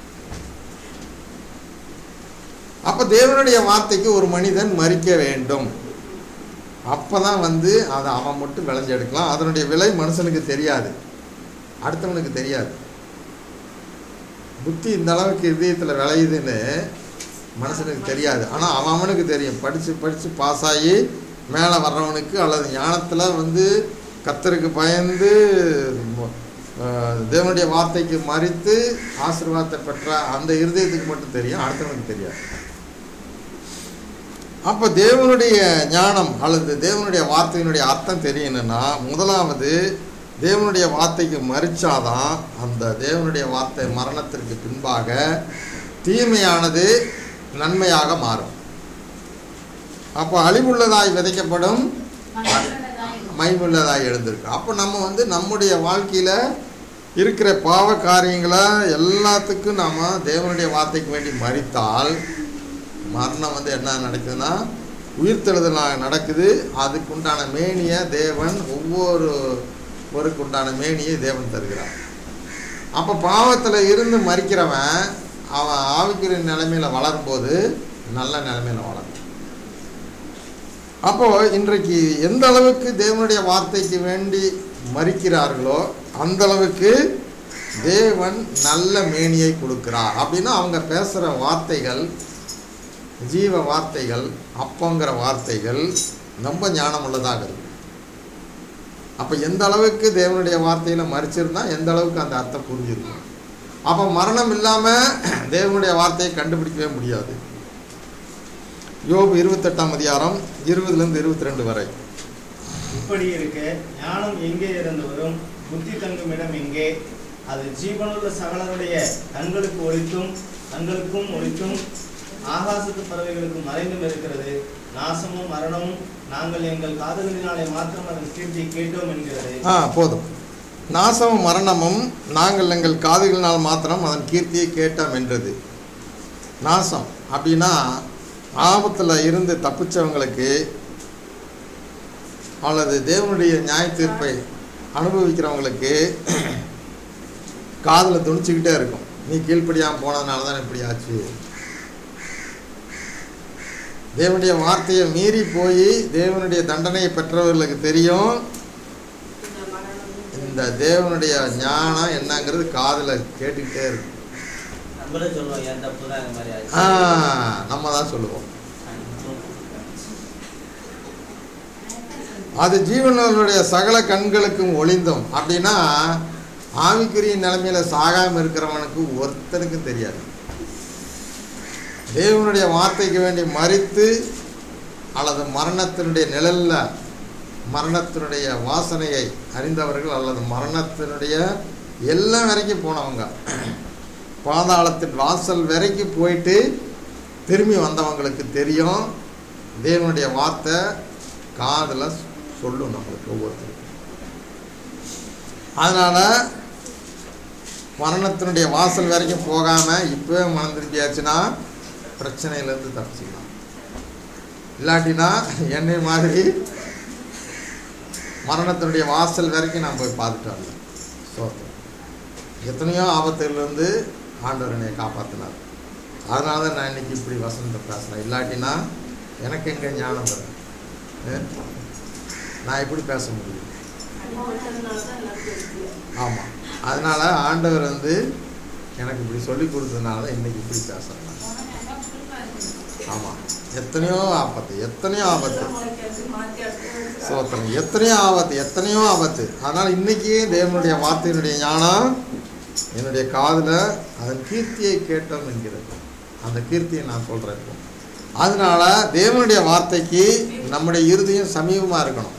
அப்போ தேவனுடைய வார்த்தைக்கு ஒரு மனிதன் மறிக்க வேண்டும் அப்போ தான் வந்து அதை அவன் மட்டும் விளைஞ்சு எடுக்கலாம் அதனுடைய விலை மனுஷனுக்கு தெரியாது அடுத்தவனுக்கு தெரியாது புத்தி இந்த அளவுக்கு இதயத்தில் விளையுதுன்னு மனுஷனுக்கு தெரியாது ஆனால் அவன் அவனுக்கு தெரியும் படித்து படித்து பாஸ் ஆகி மேலே வர்றவனுக்கு அல்லது ஞானத்தில் வந்து கத்தருக்கு பயந்து ம- அஹ், தேவனுடைய வார்த்தைக்கு மறித்து ஆசீர்வாதத்தை பெற்ற அந்த இருதயத்துக்கு மட்டும் தெரியும் அடுத்தவனுக்கு தெரியாது அப்போ தேவனுடைய ஞானம் அல்லது தேவனுடைய வார்த்தையினுடைய அர்த்தம் தெரியணும்னா முதலாவது தேவனுடைய வார்த்தைக்கு மறிச்சாதான் அந்த தேவனுடைய வார்த்தை மரணத்திற்கு பின்பாக தீமையானது நன்மையாக மாறும் அப்போ அழிவுள்ளதாய் விதைக்கப்படும் மனசுள்ளதாய் மைவுள்ளதாய் எழுந்திருக்கு அப்போ நம்ம வந்து நம்முடைய வாழ்க்கையில் இருக்கிற பாவ காரியங்களை எல்லாத்துக்கும் நாம் தேவனுடைய வார்த்தைக்கு வேண்டி மறித்தால் மரணம் வந்து என்ன நடக்குதுன்னா உயிர்த்தெழுதல் நா- நடக்குது அதுக்குண்டான மேனியை தேவன் ஒவ்வொரு ஒருக்குண்டான மேனியை தேவன் தருகிறார் அப்போ பாவத்தில் இருந்து மறிக்கிறவன் அவன் ஆவிக்குரிய நிலைமையில் வளரும்போது நல்ல நிலைமையில் வளரும் அப்போ இன்றைக்கு எந்த அளவுக்கு தேவனுடைய வார்த்தைக்கு வேண்டி மறிக்கிறார்களோ அந்த அளவுக்கு தேவன் நல்ல மேனியை கொடுக்கிறார் அப்படின்னா அவங்க பேசுகிற வார்த்தைகள் ஜீவ வார்த்தைகள் அப்பங்கிற வார்த்தைகள் ரொம்ப ஞானம் உள்ளதாக இருக்கு அப்போ எந்த அளவுக்கு தேவனுடைய வார்த்தையில் மறிச்சிருந்தா எந்த அளவுக்கு அந்த அர்த்தம் புரிஞ்சிருக்கும் அப்போ மரணம் இல்லாமல் தேவனுடைய வார்த்தையை கண்டுபிடிக்கவே முடியாது யோபு இருபத்தெட்டாம் அதிகாரம் இருபதுலேருந்து இருபத்தி ரெண்டு வரை இப்படி இருக்க ஞானம் எங்கே இருந்து வரும் புத்தி தங்கும் இடம் எங்கே அது ஜீவனுள்ள சகலருடைய கண்களுக்கு ஒளித்தும் கண்களுக்கும் ஒளித்தும் ஆகாசத்து பறவைகளுக்கும் மறைந்தும் இருக்கிறது நாசமும் மரணமும் நாங்கள் எங்கள் காதுகளினாலே மாத்திரம் அதன் கீர்த்தி கேட்டோம் என்கிறது ஆ போதும் நாசமும் மரணமும் நாங்கள் எங்கள் காதுகளினால் மாத்திரம் அதன் கீர்த்தியை கேட்டோம் என்றது நாசம் அப்படின்னா ஆபத்தில் இருந்து தப்பிச்சவங்களுக்கு அல்லது தேவனுடைய நியாய தீர்ப்பை அனுபவிக்கிறவங்களுக்கு காதில் துணிச்சுக்கிட்டே இருக்கும் நீ கீழ்ப்படியாமல் போனதுனால தான் இப்படி ஆச்சு தேவனுடைய வார்த்தையை மீறி போய் தேவனுடைய தண்டனையை பெற்றவர்களுக்கு தெரியும் இந்த மரணம் இந்த தேவனுடைய ஞானம் என்னங்கிறது காதில் கேட்டுக்கிட்டே இருக்கும் நம்மளே சொல்லுவோம் என் தப்பு தான் இந்த மாதிரி ஆ ஆச்சு நம்ம தான் சொல்லுவோம் அது ஜீவனுடைய சகல கண்களுக்கும் ஒளிந்தும் அப்படின்னா ஆவிக்குரிய நிலைமையில சாகாம இருக்கிறவனுக்கு ஒருத்தனுக்கும் தெரியாது தேவனுடைய வார்த்தைக்கு வேண்டி மறித்து அல்லது மரணத்தினுடைய நிழல்ல மரணத்தினுடைய வாசனையை அறிந்தவர்கள் அல்லது மரணத்தினுடைய எல்லாம் வரைக்கும் போனவங்க பாதாளத்தின் வாசல் வரைக்கும் போயிட்டு திரும்பி வந்தவங்களுக்கு தெரியும் தேவனுடைய வார்த்தை காதில் சொல்லும் நம்மளுக்கு ஒவ்வொருத்தருக்கும் அதனால் மரணத்தினுடைய வாசல் வரைக்கும் போகாமல் இப்போவே மனம் திரும்பியாச்சுன்னா பிரச்சனையிலேருந்து தப்பிச்சுக்கலாம் இல்லாட்டினா என்னை மாதிரி மரணத்தினுடைய வாசல் வரைக்கும் நான் போய் பார்த்துட்டு வரல சோத்திரம் எத்தனையோ ஆபத்துலேருந்து ஆண்டவர் என்னை காப்பாற்றினார் அதனால தான் நான் இன்னைக்கு இப்படி வசனத்தை பேசுகிறேன் இல்லாட்டினா எனக்கு எங்கே ஞானம் வரும் அஹ்? நான் எப்படி பேச முடியும் அடிபட்டதுனால தான் எல்லாருக்கும் இருக்கு ஆமாம் அதனால் ஆண்டவர் வந்து எனக்கு இப்படி சொல்லி கொடுத்ததுனால தான் இன்னைக்கு இப்படி பேசுகிறேன் ஆமாம் எத்தனையோ ஆபத்து எத்தனையோ ஆபத்து முளைக்காது மாற்றி அடுத்து சோத்திரம் எத்தனையோ ஆபத்து எத்தனையோ ஆபத்து அதனால் இன்னைக்கு தேவனுடைய வார்த்தையினுடைய ஞானம் என்னுடைய காதில் அதன் கீர்த்தியை கேட்டோம் என்கிறது அந்த கீர்த்தியை நான் சொல்கிறேன் இப்போ அதனால தேவனுடைய வார்த்தைக்கு நம்முடைய இறுதியும் சமீபமாக இருக்கணும்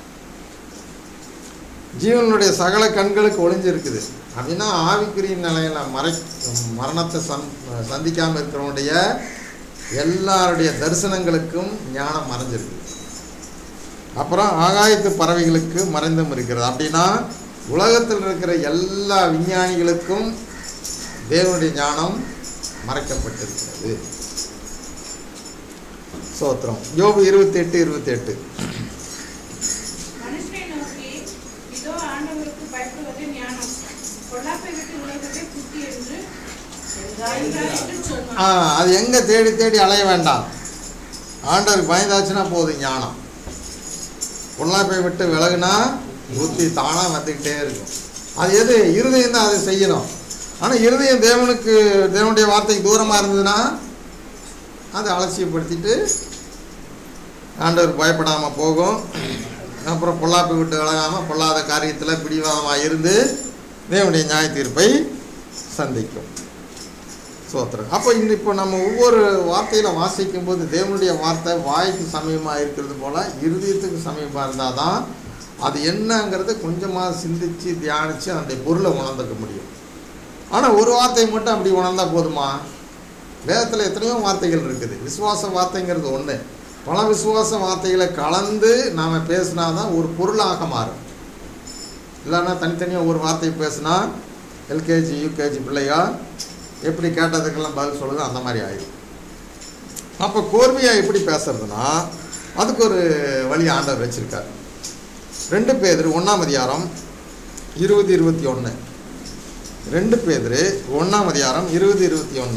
ஜீவனுடைய சகல கண்களுக்கு ஒளிஞ்சிருக்குது அப்படின்னா ஆவிக்குரிய நிலையில மறை மரணத்தை சந் சந்திக்காமல் இருக்கிறவனுடைய எல்லாருடைய தரிசனங்களுக்கும் ஞானம் மறைஞ்சிருக்கு அப்புறம் ஆகாயத்து பறவைகளுக்கு மறைந்தும் இருக்கிறது அப்படின்னா உலகத்தில் இருக்கிற எல்லா விஞ்ஞானிகளுக்கும் தேவனுடைய ஞானம் மறைக்கப்பட்டிருக்கிறது சோத்திரம் யோபு இருபத்தி எட்டு இருபத்தி எட்டு மனுஷனை நோக்கி இதோ ஆண்டவருக்கு பயப்படுவது ஞானம் பொல்லாப்பை விட்டு விலகுவதே புத்தி என்று என்றார் என்று சொன்னார் ஆ அது எங்கே தேடி தேடி அலைய வேண்டாம் ஆண்டவருக்கு பயந்தாச்சுன்னா போதும் ஞானம் பொல்லாப்பை விட்டு விலகுனா புத்தி தானாக வந்துக்கிட்டே இருக்கும் அது எது இருதயம் தான் அதை செய்யணும் ஆனால் இருதயம் தேவனுக்கு தேவனுடைய வார்த்தைக்கு தூரமாக இருந்ததுன்னா அதை அலட்சியப்படுத்திட்டு ஆண்டவர் பயப்படாமல் போகும் அப்புறம் பொல்லாப்பை விட்டு விலகாமல் பொல்லாத காரியத்தில் பிடிவாதமாக இருந்து தேவனுடைய நியாய தீர்ப்பை சந்திக்கும் சோத்திரம் அப்போ இந்த இப்போ நம்ம ஒவ்வொரு வார்த்தையில் வாசிக்கும் போது தேவனுடைய வார்த்தை வாய்க்கு சமயமாக இருக்கிறது போல் இருதயத்துக்கு சமயமாக இருந்தால் தான் அது என்னங்கிறத கொஞ்சமாக சிந்திச்சு தியானித்து அதனுடைய பொருளை உணர்ந்துக்க முடியும் ஆனால் ஒரு வார்த்தை மட்டும் அப்படி உணர்ந்தா போதுமா வேதத்தில் எத்தனையோ வார்த்தைகள் இருக்குது விசுவாச வார்த்தைங்கிறது ஒன்று பல விசுவாச வார்த்தைகளை கலந்து நாம் பேசினா தான் ஒரு பொருளாக மாறும் இல்லைன்னா தனித்தனியாக ஒரு வார்த்தை பேசினா எல்கேஜி யூகேஜி பிள்ளையா எப்படி கேட்டதுக்கெல்லாம் பதில் சொல்லுது அந்த மாதிரி ஆயிடும் அப்போ கோர்வையாக எப்படி பேசுறதுன்னா அதுக்கு ஒரு வழி ஆண்டவர் வச்சிருக்கார் ரெண்டு பேர் ஒன்றாம் அதிகாரம் இருபது இருபத்தி ஒன்று ரெண்டு பேர் ஒன்றாம் அதிகாரம் இருபது இருபத்தி ஒன்று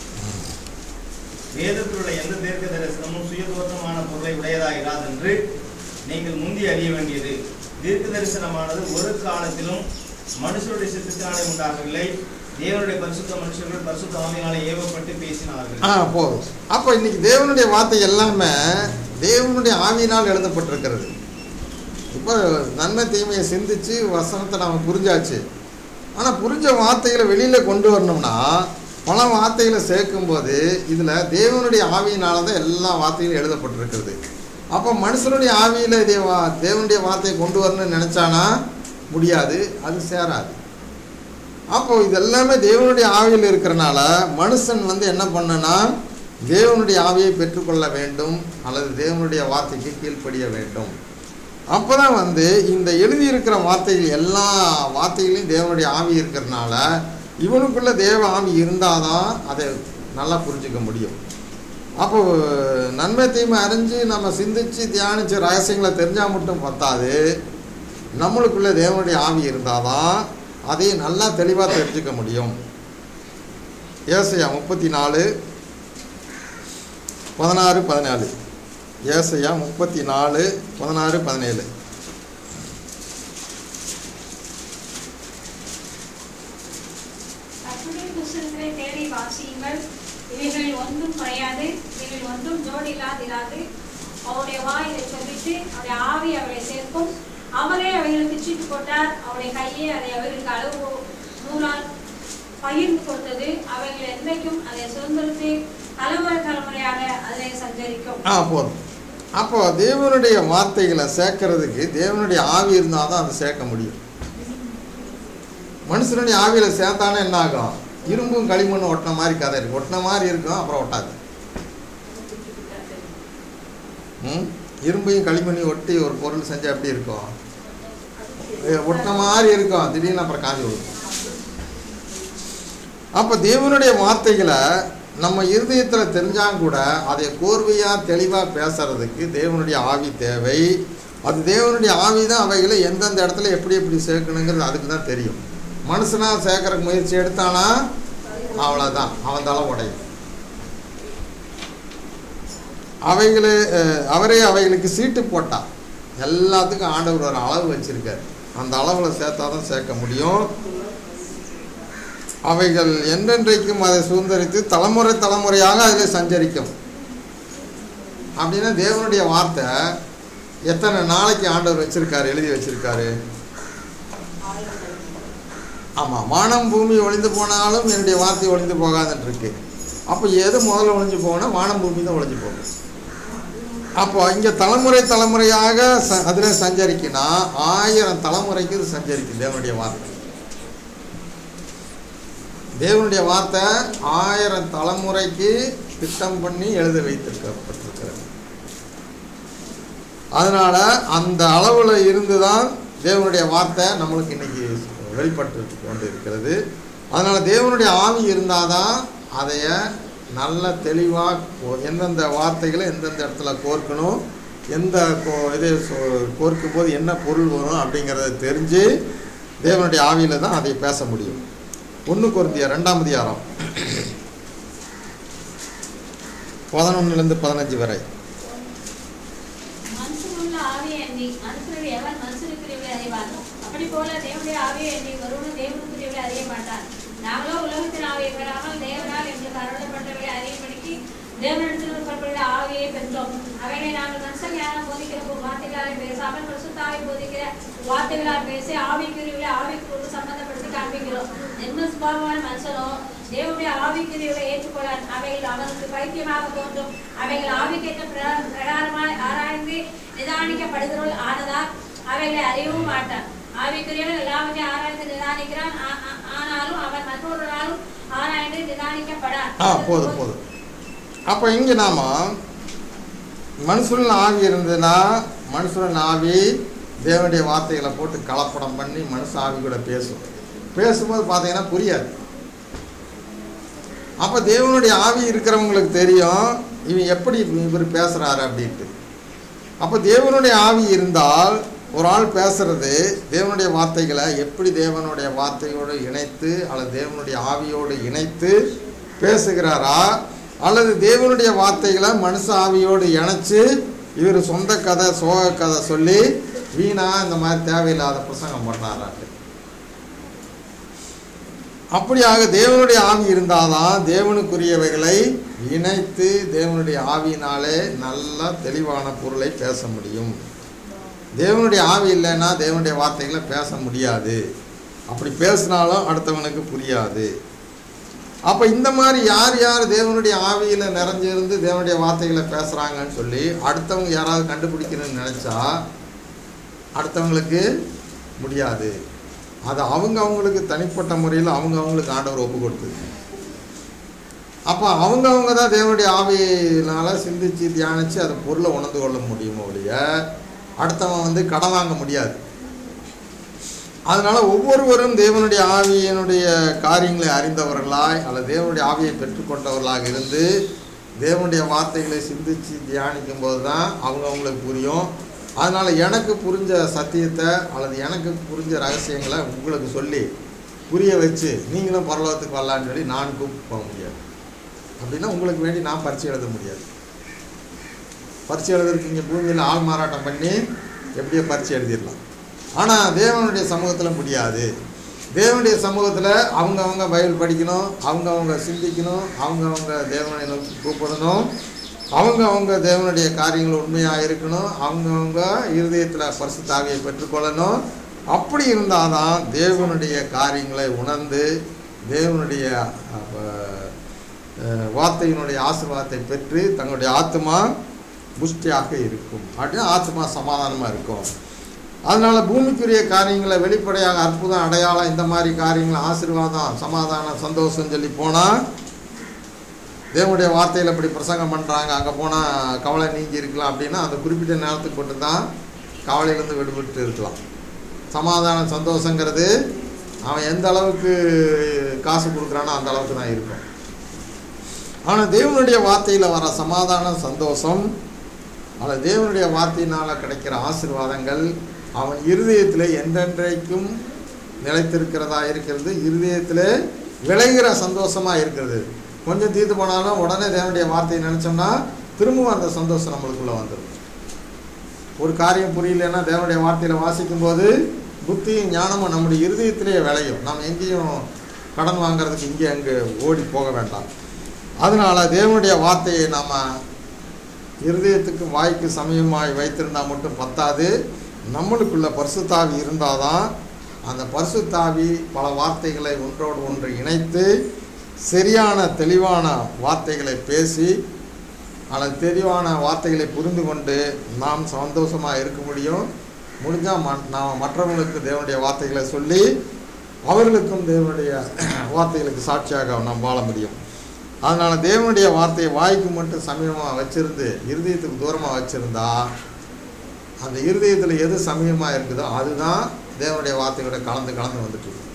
வேதத்தில் உள்ள எந்த தீர்க்க தரிசனமும் சுயதோற்றமான பொருளை உடையதாக இராதென்று நீங்கள் முந்தி அறிய வேண்டியது தீர்க்க தரிசனமானது ஒரு காலத்திலும் மனுஷருடைய சித்தத்தினாலே உண்டாகவில்லை தேவனுடைய பரிசுத்த மனுஷர்கள் பரிசுத்த ஆவியினாலே ஏவப்பட்டு பேசினார்கள் ஆ போதும் அப்போ இன்னைக்கு தேவனுடைய வார்த்தை எல்லாமே தேவனுடைய ஆவியினால் எழுதப்பட்டிருக்கிறது இப்போ நன்மை தீமையை சிந்திச்சு வசனத்தை நாம் புரிஞ்சாச்சு ஆனால் புரிஞ்ச வார்த்தைகளை வெளியில் கொண்டு வரணும்னா பல வார்த்தைகளை சேர்க்கும்போது இதில் தேவனுடைய ஆவியினால தான் எல்லா வார்த்தைகளும் எழுதப்பட்டிருக்கிறது அப்போ மனுஷனுடைய ஆவியில் இதே வா தேவனுடைய வார்த்தையை கொண்டு வரணும்னு நினச்சானா முடியாது அது சேராது அப்போ இது எல்லாமே தேவனுடைய ஆவியில் இருக்கிறனால மனுஷன் வந்து என்ன பண்ணனா தேவனுடைய ஆவியை பெற்றுக்கொள்ள வேண்டும் அல்லது தேவனுடைய வார்த்தைக்கு கீழ்ப்படிய வேண்டும் அப்போ தான் வந்து இந்த எழுதியிருக்கிற வார்த்தைகள் எல்லா வார்த்தைகளையும் தேவனுடைய ஆவி இருக்கிறனால இவனுக்குள்ள தேவ ஆவி இருந்தால் தான் அதை நல்லா புரிஞ்சுக்க முடியும் அப்போ நன்மை தீமை அறிஞ்சு நம்ம சிந்திச்சு தியானிச்சு ரகசியங்களை தெரிஞ்சால் மட்டும் பத்தாது நம்மளுக்குள்ள தேவனுடைய ஆவி இருந்தால் தான் அதை நல்லா தெளிவாக தெரிஞ்சுக்க முடியும் ஏசையா முப்பத்தி நாலு பதினாறு பதினாலு ஏசையா முப்பத்தி நாலு பதினாறு பதினேழு கர்த்தருடைய புஸ்தகங்களை தேடி வாசியுங்கள் இவைகளில் ஒன்றும் குறையாது இவைகளில் ஒன்றும் ஜோடி இல்லாதிராது அவருடைய வாயிலை சொல்லிட்டு அவருடைய ஆவி அவளை சேர்க்கும் அவரே அவைகளுக்கு சீட்டு போட்டார் அவருடைய கையே அதை அவர்களுக்கு அளவு நூலால் பகிர்ந்து கொடுத்தது அவைகள் என்றைக்கும் அதை சுதந்திரத்தை தலைமுறை தலைமுறையாக அதிலே சஞ்சரிக்கும் ஆ போதும் அப்போ தேவனுடைய வார்த்தைகளை சேர்க்கறதுக்கு தேவனுடைய ஆவி இருந்தால் தான் அதை சேர்க்க முடியும் மனுஷனுடைய ஆவியில் சேர்த்தானே என்ன ஆகும் இரும்பும் களிமண்ணும் ஒட்டின மாதிரி கதை இருக்கு ஒட்டின மாதிரி இருக்கும் அப்புறம் ஒட்டாது ம் இரும்பையும் களிமண்ணையும் ஒட்டி ஒரு பொருள் செஞ்சால் எப்படி இருக்கும் ஏ, ஒட்டின மாதிரி இருக்கும் திடீர்னு அப்புறம் காஞ்சி விடும் அப்போ தேவனுடைய வார்த்தைகளை நம்ம இருதயத்தில் தெரிஞ்சாலும் கூட அதை கோர்வையாக தெளிவாக பேசுறதுக்கு தேவனுடைய ஆவி தேவை அது தேவனுடைய ஆவி தான் அவைகளை எந்தெந்த இடத்துல எப்படி எப்படி சேர்க்கணுங்கிறது அதுக்கு தான் தெரியும் மனுஷனா சேர்க்கறக்கு முயற்சி எடுத்தானா அவ்வளோதான் அவன் தலை உடையும் அவைகளை அஹ், அவரே அவைகளுக்கு சீட்டு போட்டா எல்லாத்துக்கும் ஆண்டவர் ஒரு அளவு வச்சிருக்காரு அந்த அளவில் சேர்த்தா தான் சேர்க்க முடியும் அவைகள் என்றென்றைக்கும் அதை சுதந்திரித்து தலைமுறை தலைமுறையாக அதில் சஞ்சரிக்கும் அப்படின்னா தேவனுடைய வார்த்தை எத்தனை நாளைக்கு ஆண்டவர் வச்சிருக்காரு எழுதி வச்சிருக்காரு ஆமாம் வானம் பூமி ஒளிந்து போனாலும் என்னுடைய வார்த்தை ஒளிந்து போகாதுன்னு இருக்கு அப்போ எது முதல்ல ஒளிஞ்சு போகணும் வானம் பூமி தான் ஒளிஞ்சு போகும் அப்போ இங்கே தலைமுறை தலைமுறையாக ச அதில் சஞ்சரிக்குன்னா ஆயிரம் தலைமுறைக்கு இது சஞ்சரிக்கும் தேவனுடைய வார்த்தை தேவனுடைய வார்த்தை ஆயிரம் தலைமுறைக்கு திட்டம் பண்ணி எழுத வைத்திருக்கப்பட்டிருக்கிறது அதனால் அந்த அளவில் இருந்து தான் தேவனுடைய வார்த்தை நம்மளுக்கு இன்னைக்கு வெளிப்பட்டு கொண்டு இருக்கிறது அதனால் தேவனுடைய ஆவி இருந்தால் தான் அதைய நல்ல தெளிவாக எந்தெந்த வார்த்தைகளை எந்தெந்த இடத்துல கோர்க்கணும் எந்த கோ- இது சொ- கோர்க்கும் போது என்ன பொருள் வரும் அப்படிங்கிறத தெரிஞ்சு தேவனுடைய ஆவியில் தான் அதை பேச முடியும் ஒன்று குருந்தியா ரெண்டாம் அதிகாரம் பதினொன்னுலேருந்து பதினஞ்சு வரை மனுஷனுள்ள ஆவியை எண்ணி மனுஷனுடைய எவன் மனுஷனுக்குரியவளை அறிவான் அப்படி போல தேவனுடைய ஆவியை எண்ணி ஒருவனும் தேவனுக்குரியவளை அறிய மாட்டான் நாங்களோ உலகத்தின் ஆவியை பெறாமல் தேவனால் எங்களுக்கு அருளப்பட்டவர்களை அறியும்படிக்கு தேவனிடத்தில் புறப்படுகிற ஆவியை பெற்றோம் அவைகளை நாங்கள் மனுஷ ஞானம் போதிக்கிற வார்த்தைகளால் பேசாமல் பரிசுத்தாவை போதிக்கிற வார்த்தைகளால் பேசி ஆவிக்குரியவளை ஆவிக்குரிய சம்பந்தப்படுத்தி காண்பிக்கிறோம் என்ன சுபாவமான மனுஷனோ தேவனுடைய ஆவிக்குரியவளை ஏற்றுக்கொள்ளான் அவைகள் அவனுக்கு பைத்தியமாக தோன்றும் அவைகள் ஆவிக்கேற்ற பிர- பிரகாரமாய் ஆராய்ந்து நிதானிக்கப்படுகிறோள் ஆனதால் அவைகளை அறியவும் மாட்டான் ஆவிக்குரியவன் எல்லாவற்றையும் ஆராய்ந்து நிதானிக்கிறான் ஆ- ஆ- ஆனாலும் அவன் மற்றொருவராலும் ஆராய்ந்து நிதானிக்கப்படான் ஆ போதும் போதும் அப்போ இங்கே நாம மனுஷன் ஆவி இருந்ததுன்னா மனுஷன் ஆவி தேவனுடைய வார்த்தைகளை போட்டு கலப்படம் பண்ணி மனுஷ ஆவி கூட பேசும் பேசும்போது பார்த்தீங்கன்னா புரியாது அப்போ தேவனுடைய ஆவி இருக்கிறவங்களுக்கு தெரியும் இவன் எப்படி இவர் பேசுகிறாரு அப்படின்ட்டு அப்போ தேவனுடைய ஆவி இருந்தால் ஒரு ஆள் பேசுறது தேவனுடைய வார்த்தைகளை எப்படி தேவனுடைய வார்த்தையோடு இணைத்து அல்லது தேவனுடைய ஆவியோடு இணைத்து பேசுகிறாரா அல்லது தேவனுடைய வார்த்தைகளை மனுஷ ஆவியோடு இணைச்சு இவர் சொந்த கதை சோக கதை சொல்லி வீணா இந்த மாதிரி தேவையில்லாத பிரசங்கம் பண்ணுறாராட்டு அப்படியாக தேவனுடைய ஆவி இருந்தாதான் தேவனுக்குரியவைகளை இணைத்து தேவனுடைய ஆவியினாலே நல்ல தெளிவான பொருளை பேச முடியும் தேவனுடைய ஆவி இல்லைன்னா தேவனுடைய வார்த்தைகளை பேச முடியாது அப்படி பேசினாலும் அடுத்தவனுக்கு புரியாது அப்போ இந்த மாதிரி யார் யார் தேவனுடைய ஆவியில் நிறைஞ்சிருந்து தேவனுடைய வார்த்தைகளை பேசுகிறாங்கன்னு சொல்லி அடுத்தவங்க யாராவது கண்டுபிடிக்கணும்னு நினச்சா அடுத்தவங்களுக்கு முடியாது அது அவங்க அவங்களுக்கு தனிப்பட்ட முறையில் அவங்க அவங்களுக்கு ஆண்டவர் ஒப்பு கொடுத்தது அப்போ அவங்க அவங்க தான் தேவனுடைய ஆவியினால சிந்திச்சு தியானித்து அதை பொருளை உணர்ந்து கொள்ள முடியுமோ ஒழிய அடுத்தவன் வந்து கடன் வாங்க முடியாது அதனால ஒவ்வொருவரும் தேவனுடைய ஆவியினுடைய காரியங்களை அறிந்தவர்களாய் அல்லது தேவனுடைய ஆவியை பெற்றுக்கொண்டவர்களாக இருந்து தேவனுடைய வார்த்தைகளை சிந்திச்சு தியானிக்கும் போது தான் அவங்க அவங்களுக்கு புரியும் அதனால் எனக்கு புரிஞ்ச சத்தியத்தை அல்லது எனக்கு புரிஞ்ச ரகசியங்களை உங்களுக்கு சொல்லி புரிய வச்சு நீங்களும் பரலோகத்துக்கு வரலான்னு சொல்லி நான் கூப்பிட்டு போக முடியாது அப்படின்னா உங்களுக்கு வேண்டி நான் பரிச்சை எழுத முடியாது பரிச்சை எழுதுறதுக்கு இங்கே பூமியில் ஆள் மாறாட்டம் பண்ணி எப்படியோ பரிச்சை எழுதிடலாம் ஆனால் தேவனுடைய சமூகத்தில் முடியாது தேவனுடைய சமூகத்தில் அவங்கவங்க பைபிள் படிக்கணும் அவங்கவங்க சிந்திக்கணும் அவங்கவங்க தேவனை நோக்கி கூப்பிடணும் அவங்கவங்க தேவனுடைய காரியங்கள் உண்மையாக இருக்கணும் அவங்கவங்க இருதயத்தில் பரிசுத்தாவியை பெற்றுக்கொள்ளணும் அப்படி இருந்தால் தான் தேவனுடைய காரியங்களை உணர்ந்து தேவனுடைய அஹ், அஹ், வார்த்தையினுடைய ஆசீர்வாதத்தை பெற்று தங்களுடைய ஆத்மா புஷ்டியாக இருக்கும் அப்படின்னா ஆத்மா சமாதானமாக இருக்கும் அதனால் பூமிக்குரிய காரியங்களை வெளிப்படையாக அற்புதம் அடையாளம் இந்த மாதிரி காரியங்கள் ஆசீர்வாதம் சமாதானம் சந்தோஷம் சொல்லி போனால் தேவனுடைய வார்த்தையில் இப்படி பிரசங்கம் பண்ணுறாங்க அங்கே போனால் கவலை நீங்கி இருக்கலாம் அப்படின்னா அந்த குறிப்பிட்ட நேரத்துக்கு மட்டும் தான் கவலையிலேருந்து விடுபட்டு இருக்கலாம் சமாதானம் சந்தோஷங்கிறது அவன் எந்த அளவுக்கு காசு கொடுக்குறானோ அந்த அளவுக்கு தான் இருக்கும் ஆனால் தேவனுடைய வார்த்தையில் வர சமாதானம் சந்தோஷம் ஆனால் தேவனுடைய வார்த்தையினால் கிடைக்கிற ஆசீர்வாதங்கள் அவன் இருதயத்தில் என்றென்றைக்கும் நிலைத்திருக்கிறதா இருக்கிறது இருதயத்தில் விளைகிற சந்தோஷமாக இருக்கிறது கொஞ்சம் தீர்த்து போனாலும் உடனே தேவனுடைய வார்த்தையை நினச்சோம்னா திரும்பவும் அந்த சந்தோஷம் நம்மளுக்குள்ளே வந்துடும் ஒரு காரியம் புரியலன்னா தேவனுடைய வார்த்தையில் வாசிக்கும்போது புத்தியும் ஞானமும் நம்முடைய இருதயத்திலே விளையும் நாம் எங்கேயும் கடன் வாங்குறதுக்கு இங்கே அங்கே ஓடி போக வேண்டாம் அதனால தேவனுடைய வார்த்தையை நாம் இருதயத்துக்கு வாய்க்கு சமயமாய் வைத்திருந்தால் மட்டும் பத்தாது நம்மளுக்குள்ள பரிசுத்தாவி இருந்தால் தான் அந்த பரிசுத்தாவி பல வார்த்தைகளை ஒன்றோடு ஒன்று இணைத்து சரியான தெளிவான வார்த்தைகளை பேசி அல்லது தெளிவான வார்த்தைகளை புரிந்து கொண்டு நாம் சந்தோஷமாக இருக்க முடியும் முடிஞ்சால் ம நாம் மற்றவங்களுக்கு தேவனுடைய வார்த்தைகளை சொல்லி அவர்களுக்கும் தேவனுடைய வார்த்தைகளுக்கு சாட்சியாக நாம் வாழ முடியும் அதனால் தேவனுடைய வார்த்தையை வாய்க்கு மட்டும் சமீபமாக வச்சிருந்து இருதயத்துக்கு தூரமாக வச்சுருந்தா அந்த இருதயத்தில் எது சமீபமாக இருக்குதோ அதுதான் தேவனுடைய வார்த்தையோட கலந்து கலந்து வந்துட்டு இருக்கு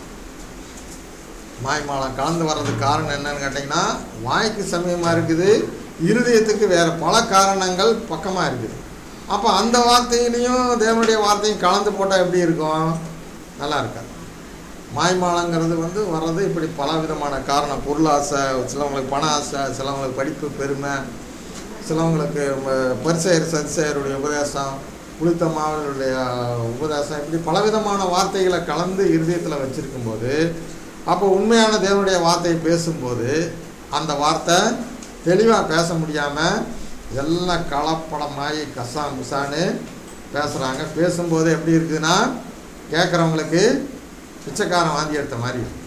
மாய்மாலம் கலந்து வர்றதுக்கு காரணம் என்னன்னு கேட்டிங்கன்னா வாய்க்கு சமயமாக இருக்குது இருதயத்துக்கு வேறு பல காரணங்கள் பக்கமாக இருக்குது அப்போ அந்த வார்த்தையிலையும் தேவனுடைய வார்த்தையும் கலந்து போட்டால் எப்படி இருக்கும் நல்லா இருக்காது மாய்மாலங்கிறது வந்து வர்றது இப்படி பல விதமான காரணம் பொருள் ஆசை சிலவங்களுக்கு பண ஆசை சிலவங்களுக்கு படிப்பு பெருமை சிலவங்களுக்கு ம- பரிசெயர் சதிசெயருடைய உபதேசம் புளித்த மாவனுடைய உபதேசம் இப்படி பலவிதமான வார்த்தைகளை கலந்து இருதயத்தில் வச்சிருக்கும்போது அப்போ உண்மையான தேவனுடைய வார்த்தையை பேசும்போது அந்த வார்த்தை தெளிவாக பேச முடியாமல் எல்லாம் கலப்படமாகி கசா முசான்னு பேசுகிறாங்க பேசும்போது எப்படி இருக்குதுன்னா கேட்குறவங்களுக்கு பிச்சைக்காரன் வாந்தி எடுத்த மாதிரி இருக்கு.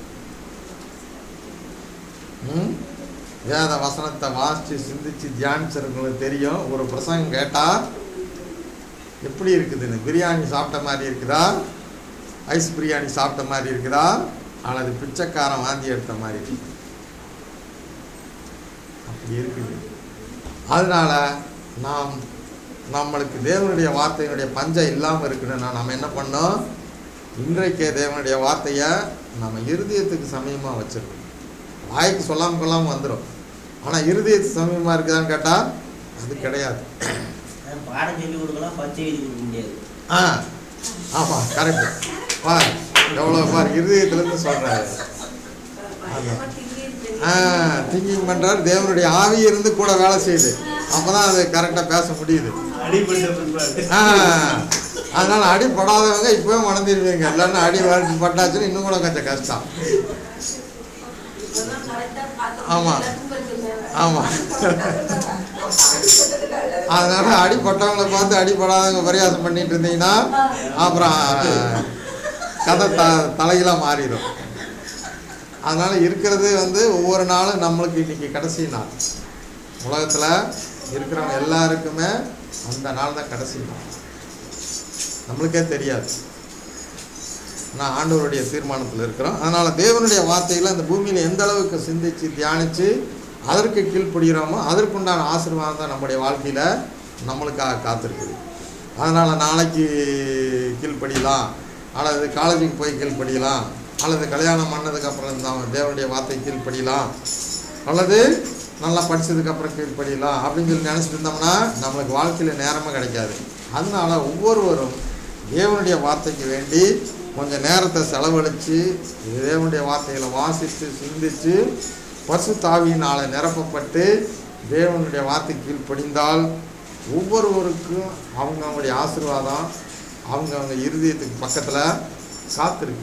ம் வேத வசனத்தை வாசித்து சிந்திச்சு தியானிச்சிருக்கவங்களுக்கு தெரியும் ஒரு பிரசங்கம் கேட்டால் எப்படி இருக்குதுன்னு பிரியாணி சாப்பிட்ட மாதிரி இருக்குதா ஐஸ் பிரியாணி சாப்பிட்ட மாதிரி இருக்குதா அல்லது பிச்சைக்காரன் வாந்தி எடுத்த மாதிரி இருக்கு அப்படி இருக்குது அதனால நாம் நம்மளுக்கு தேவனுடைய வார்த்தையினுடைய பஞ்சம் இல்லாமல் இருக்கணும்னா நம்ம என்ன பண்ணோம் இன்றைக்கே தேவனுடைய வார்த்தையை நம்ம இருதயத்துக்கு சமயமாக வச்சிருக்கணும் வாய்க்கு சொல்லாமல் கொள்ளாமல் வந்துடும் ஆனால் இருதயத்துக்கு சமயமாக இருக்குதான்னு கேட்டால் அது கிடையாது பாடம் சொல்லி கொடுக்கலாம் பச்சை எழுதி கொடுக்க முடியாது ஆ ஆமாம் கரெக்டு பார் எவ்வளோ பார் இருதயத்துலேருந்து சொல்கிறாரு பயமா திங்கிட்டு ஆ திங்கிங் பண்ணுறாரு தேவனுடைய ஆவி இருந்து கூட வேலை செய்யுது அப்போ தான் அது கரெக்டாக பேச முடியுது அடிப்பட்ட பிற்பாடு ஆ அதனால் அடிப்படாதவங்க இப்போவே மணந்துடுவீங்க இல்லைன்னா அடி வாடி பட்டாச்சுன்னு இன்னும் கூட கொஞ்சம் கஷ்டம் இப்பதான் correct ஆ பார்த்தோம். ஆமா. எல்லாத்துக்கும் கொஞ்சம் ஆமாம் அதனால அடிப்பட்டவங்களை பார்த்து அடிப்படாதவங்க பரியாசம் பண்ணிட்டு இருந்தீங்கன்னா அப்புறம் கதை த தலைகளாக மாறிடும் அதனால இருக்கிறது வந்து ஒவ்வொரு நாளும் நம்மளுக்கு இன்னைக்கு கடைசி நாள் உலகத்தில் இருக்கிறவங்க எல்லாருக்குமே அந்த நாள் தான் கடைசி நாள் நம்மளுக்கே தெரியாது நான் ஆண்டவருடைய தீர்மானத்தில் இருக்கிறோம் அதனால் தேவனுடைய வார்த்தைகளை அந்த பூமியில் எந்த அளவுக்கு சிந்திச்சு தியானித்து அதற்கு கீழ்ப்படுகிறோமோ அதற்குண்டான ஆசீர்வாதம் தான் நம்முடைய வாழ்க்கையில் நம்மளுக்காக காத்திருக்குது அதனால் நாளைக்கு கீழ்ப்படியலாம் அல்லது காலேஜுக்கு போய் கீழ்ப்படியலாம் அல்லது கல்யாணம் பண்ணதுக்கப்புறம் தான் தேவனுடைய வார்த்தை கீழ்ப்படியலாம் அல்லது நல்லா படித்ததுக்கப்புறம் கீழ்ப்படியலாம் அப்படின்னு சொல்லி நினச்சிட்டு இருந்தோம்னா நம்மளுக்கு வாழ்க்கையில் நேரமே கிடைக்காது அதனால ஒவ்வொருவரும் தேவனுடைய வார்த்தைக்கு வேண்டி கொஞ்சம் நேரத்தை செலவழித்து தேவனுடைய வார்த்தைகளை வாசித்து சிந்தித்து பசு தாவியினால் நிரப்பப்பட்டு தேவனுடைய வார்த்தை கீழ்ப்படிந்தால் ஒவ்வொருவருக்கும் அவங்கவுங்களுடைய ஆசீர்வாதம் அவங்கவுங்க இருதயத்துக்கு பக்கத்தில் காத்திருக்கு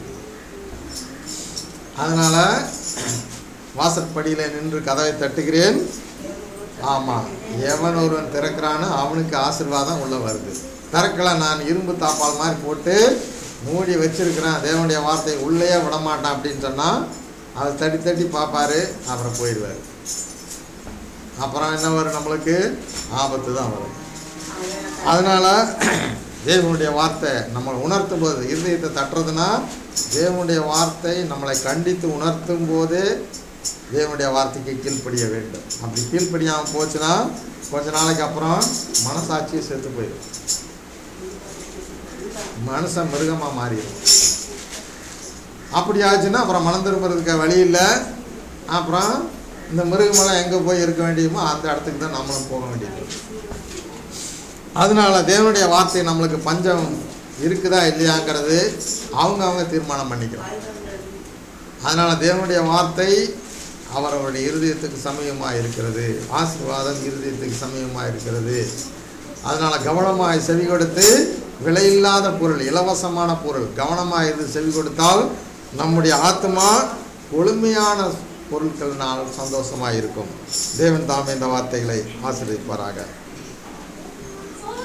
அதனால் வாசற்படியில் நின்று கதவை தட்டுகிறேன் ஆமாம் எவன் ஒருவன் திறக்கிறானோ அவனுக்கு ஆசீர்வாதம் உள்ள வருது திறக்கல நான் இரும்பு தாப்பால் மாதிரி போட்டு மூடி வச்சிருக்கிறேன் தேவனுடைய வார்த்தையை உள்ளே விட மாட்டான் அப்படின்னு சொன்னால் அதை தட்டி தட்டி பார்ப்பாரு அப்புறம் போயிடுவார் அப்புறம் என்ன வரும் நம்மளுக்கு ஆபத்து தான் வரும் அதனால் தேவனுடைய வார்த்தை நம்மளை உணர்த்தும் போது இருதயத்தை தட்டுறதுன்னா தேவனுடைய வார்த்தை நம்மளை கண்டித்து உணர்த்தும் போது தேவனுடைய வார்த்தைக்கு கீழ்ப்படிய வேண்டும் அப்படி கீழ்ப்படியாமல் போச்சுன்னா கொஞ்ச நாளைக்கு அப்புறம் மனசாட்சியே செத்து போயிடும் மனுஷன் மிருகமாக மாறிடும் அப்படி ஆச்சுன்னா அப்புறம் மனம் திரும்புறதுக்கு வழி இல்லை அப்புறம் இந்த மிருகமெல்லாம் எங்கே போய் இருக்க வேண்டியமோ அந்த இடத்துக்கு தான் நம்மளும் போக வேண்டியது அதனால தேவனுடைய வார்த்தை நம்மளுக்கு பஞ்சம் இருக்குதா இல்லையாங்கிறது அவங்க அவங்க தீர்மானம் பண்ணிக்கலாம் அதனால தேவனுடைய வார்த்தை அவரவருடைய இருதயத்துக்கு சமயமாக இருக்கிறது ஆசீர்வாதம் இருதயத்துக்கு சமயமாக இருக்கிறது அதனால கவனமாய் செவி கொடுத்து விலையில்லாத பொருள் இலவசமான பொருள் கவனமாக இருந்து செவி கொடுத்தால் நம்முடைய ஆத்மா கொழுமையான பொருட்களினால் சந்தோஷமாக இருக்கும் தேவன் தாமே இந்த வார்த்தைகளை ஆசீர்வதிப்பாராக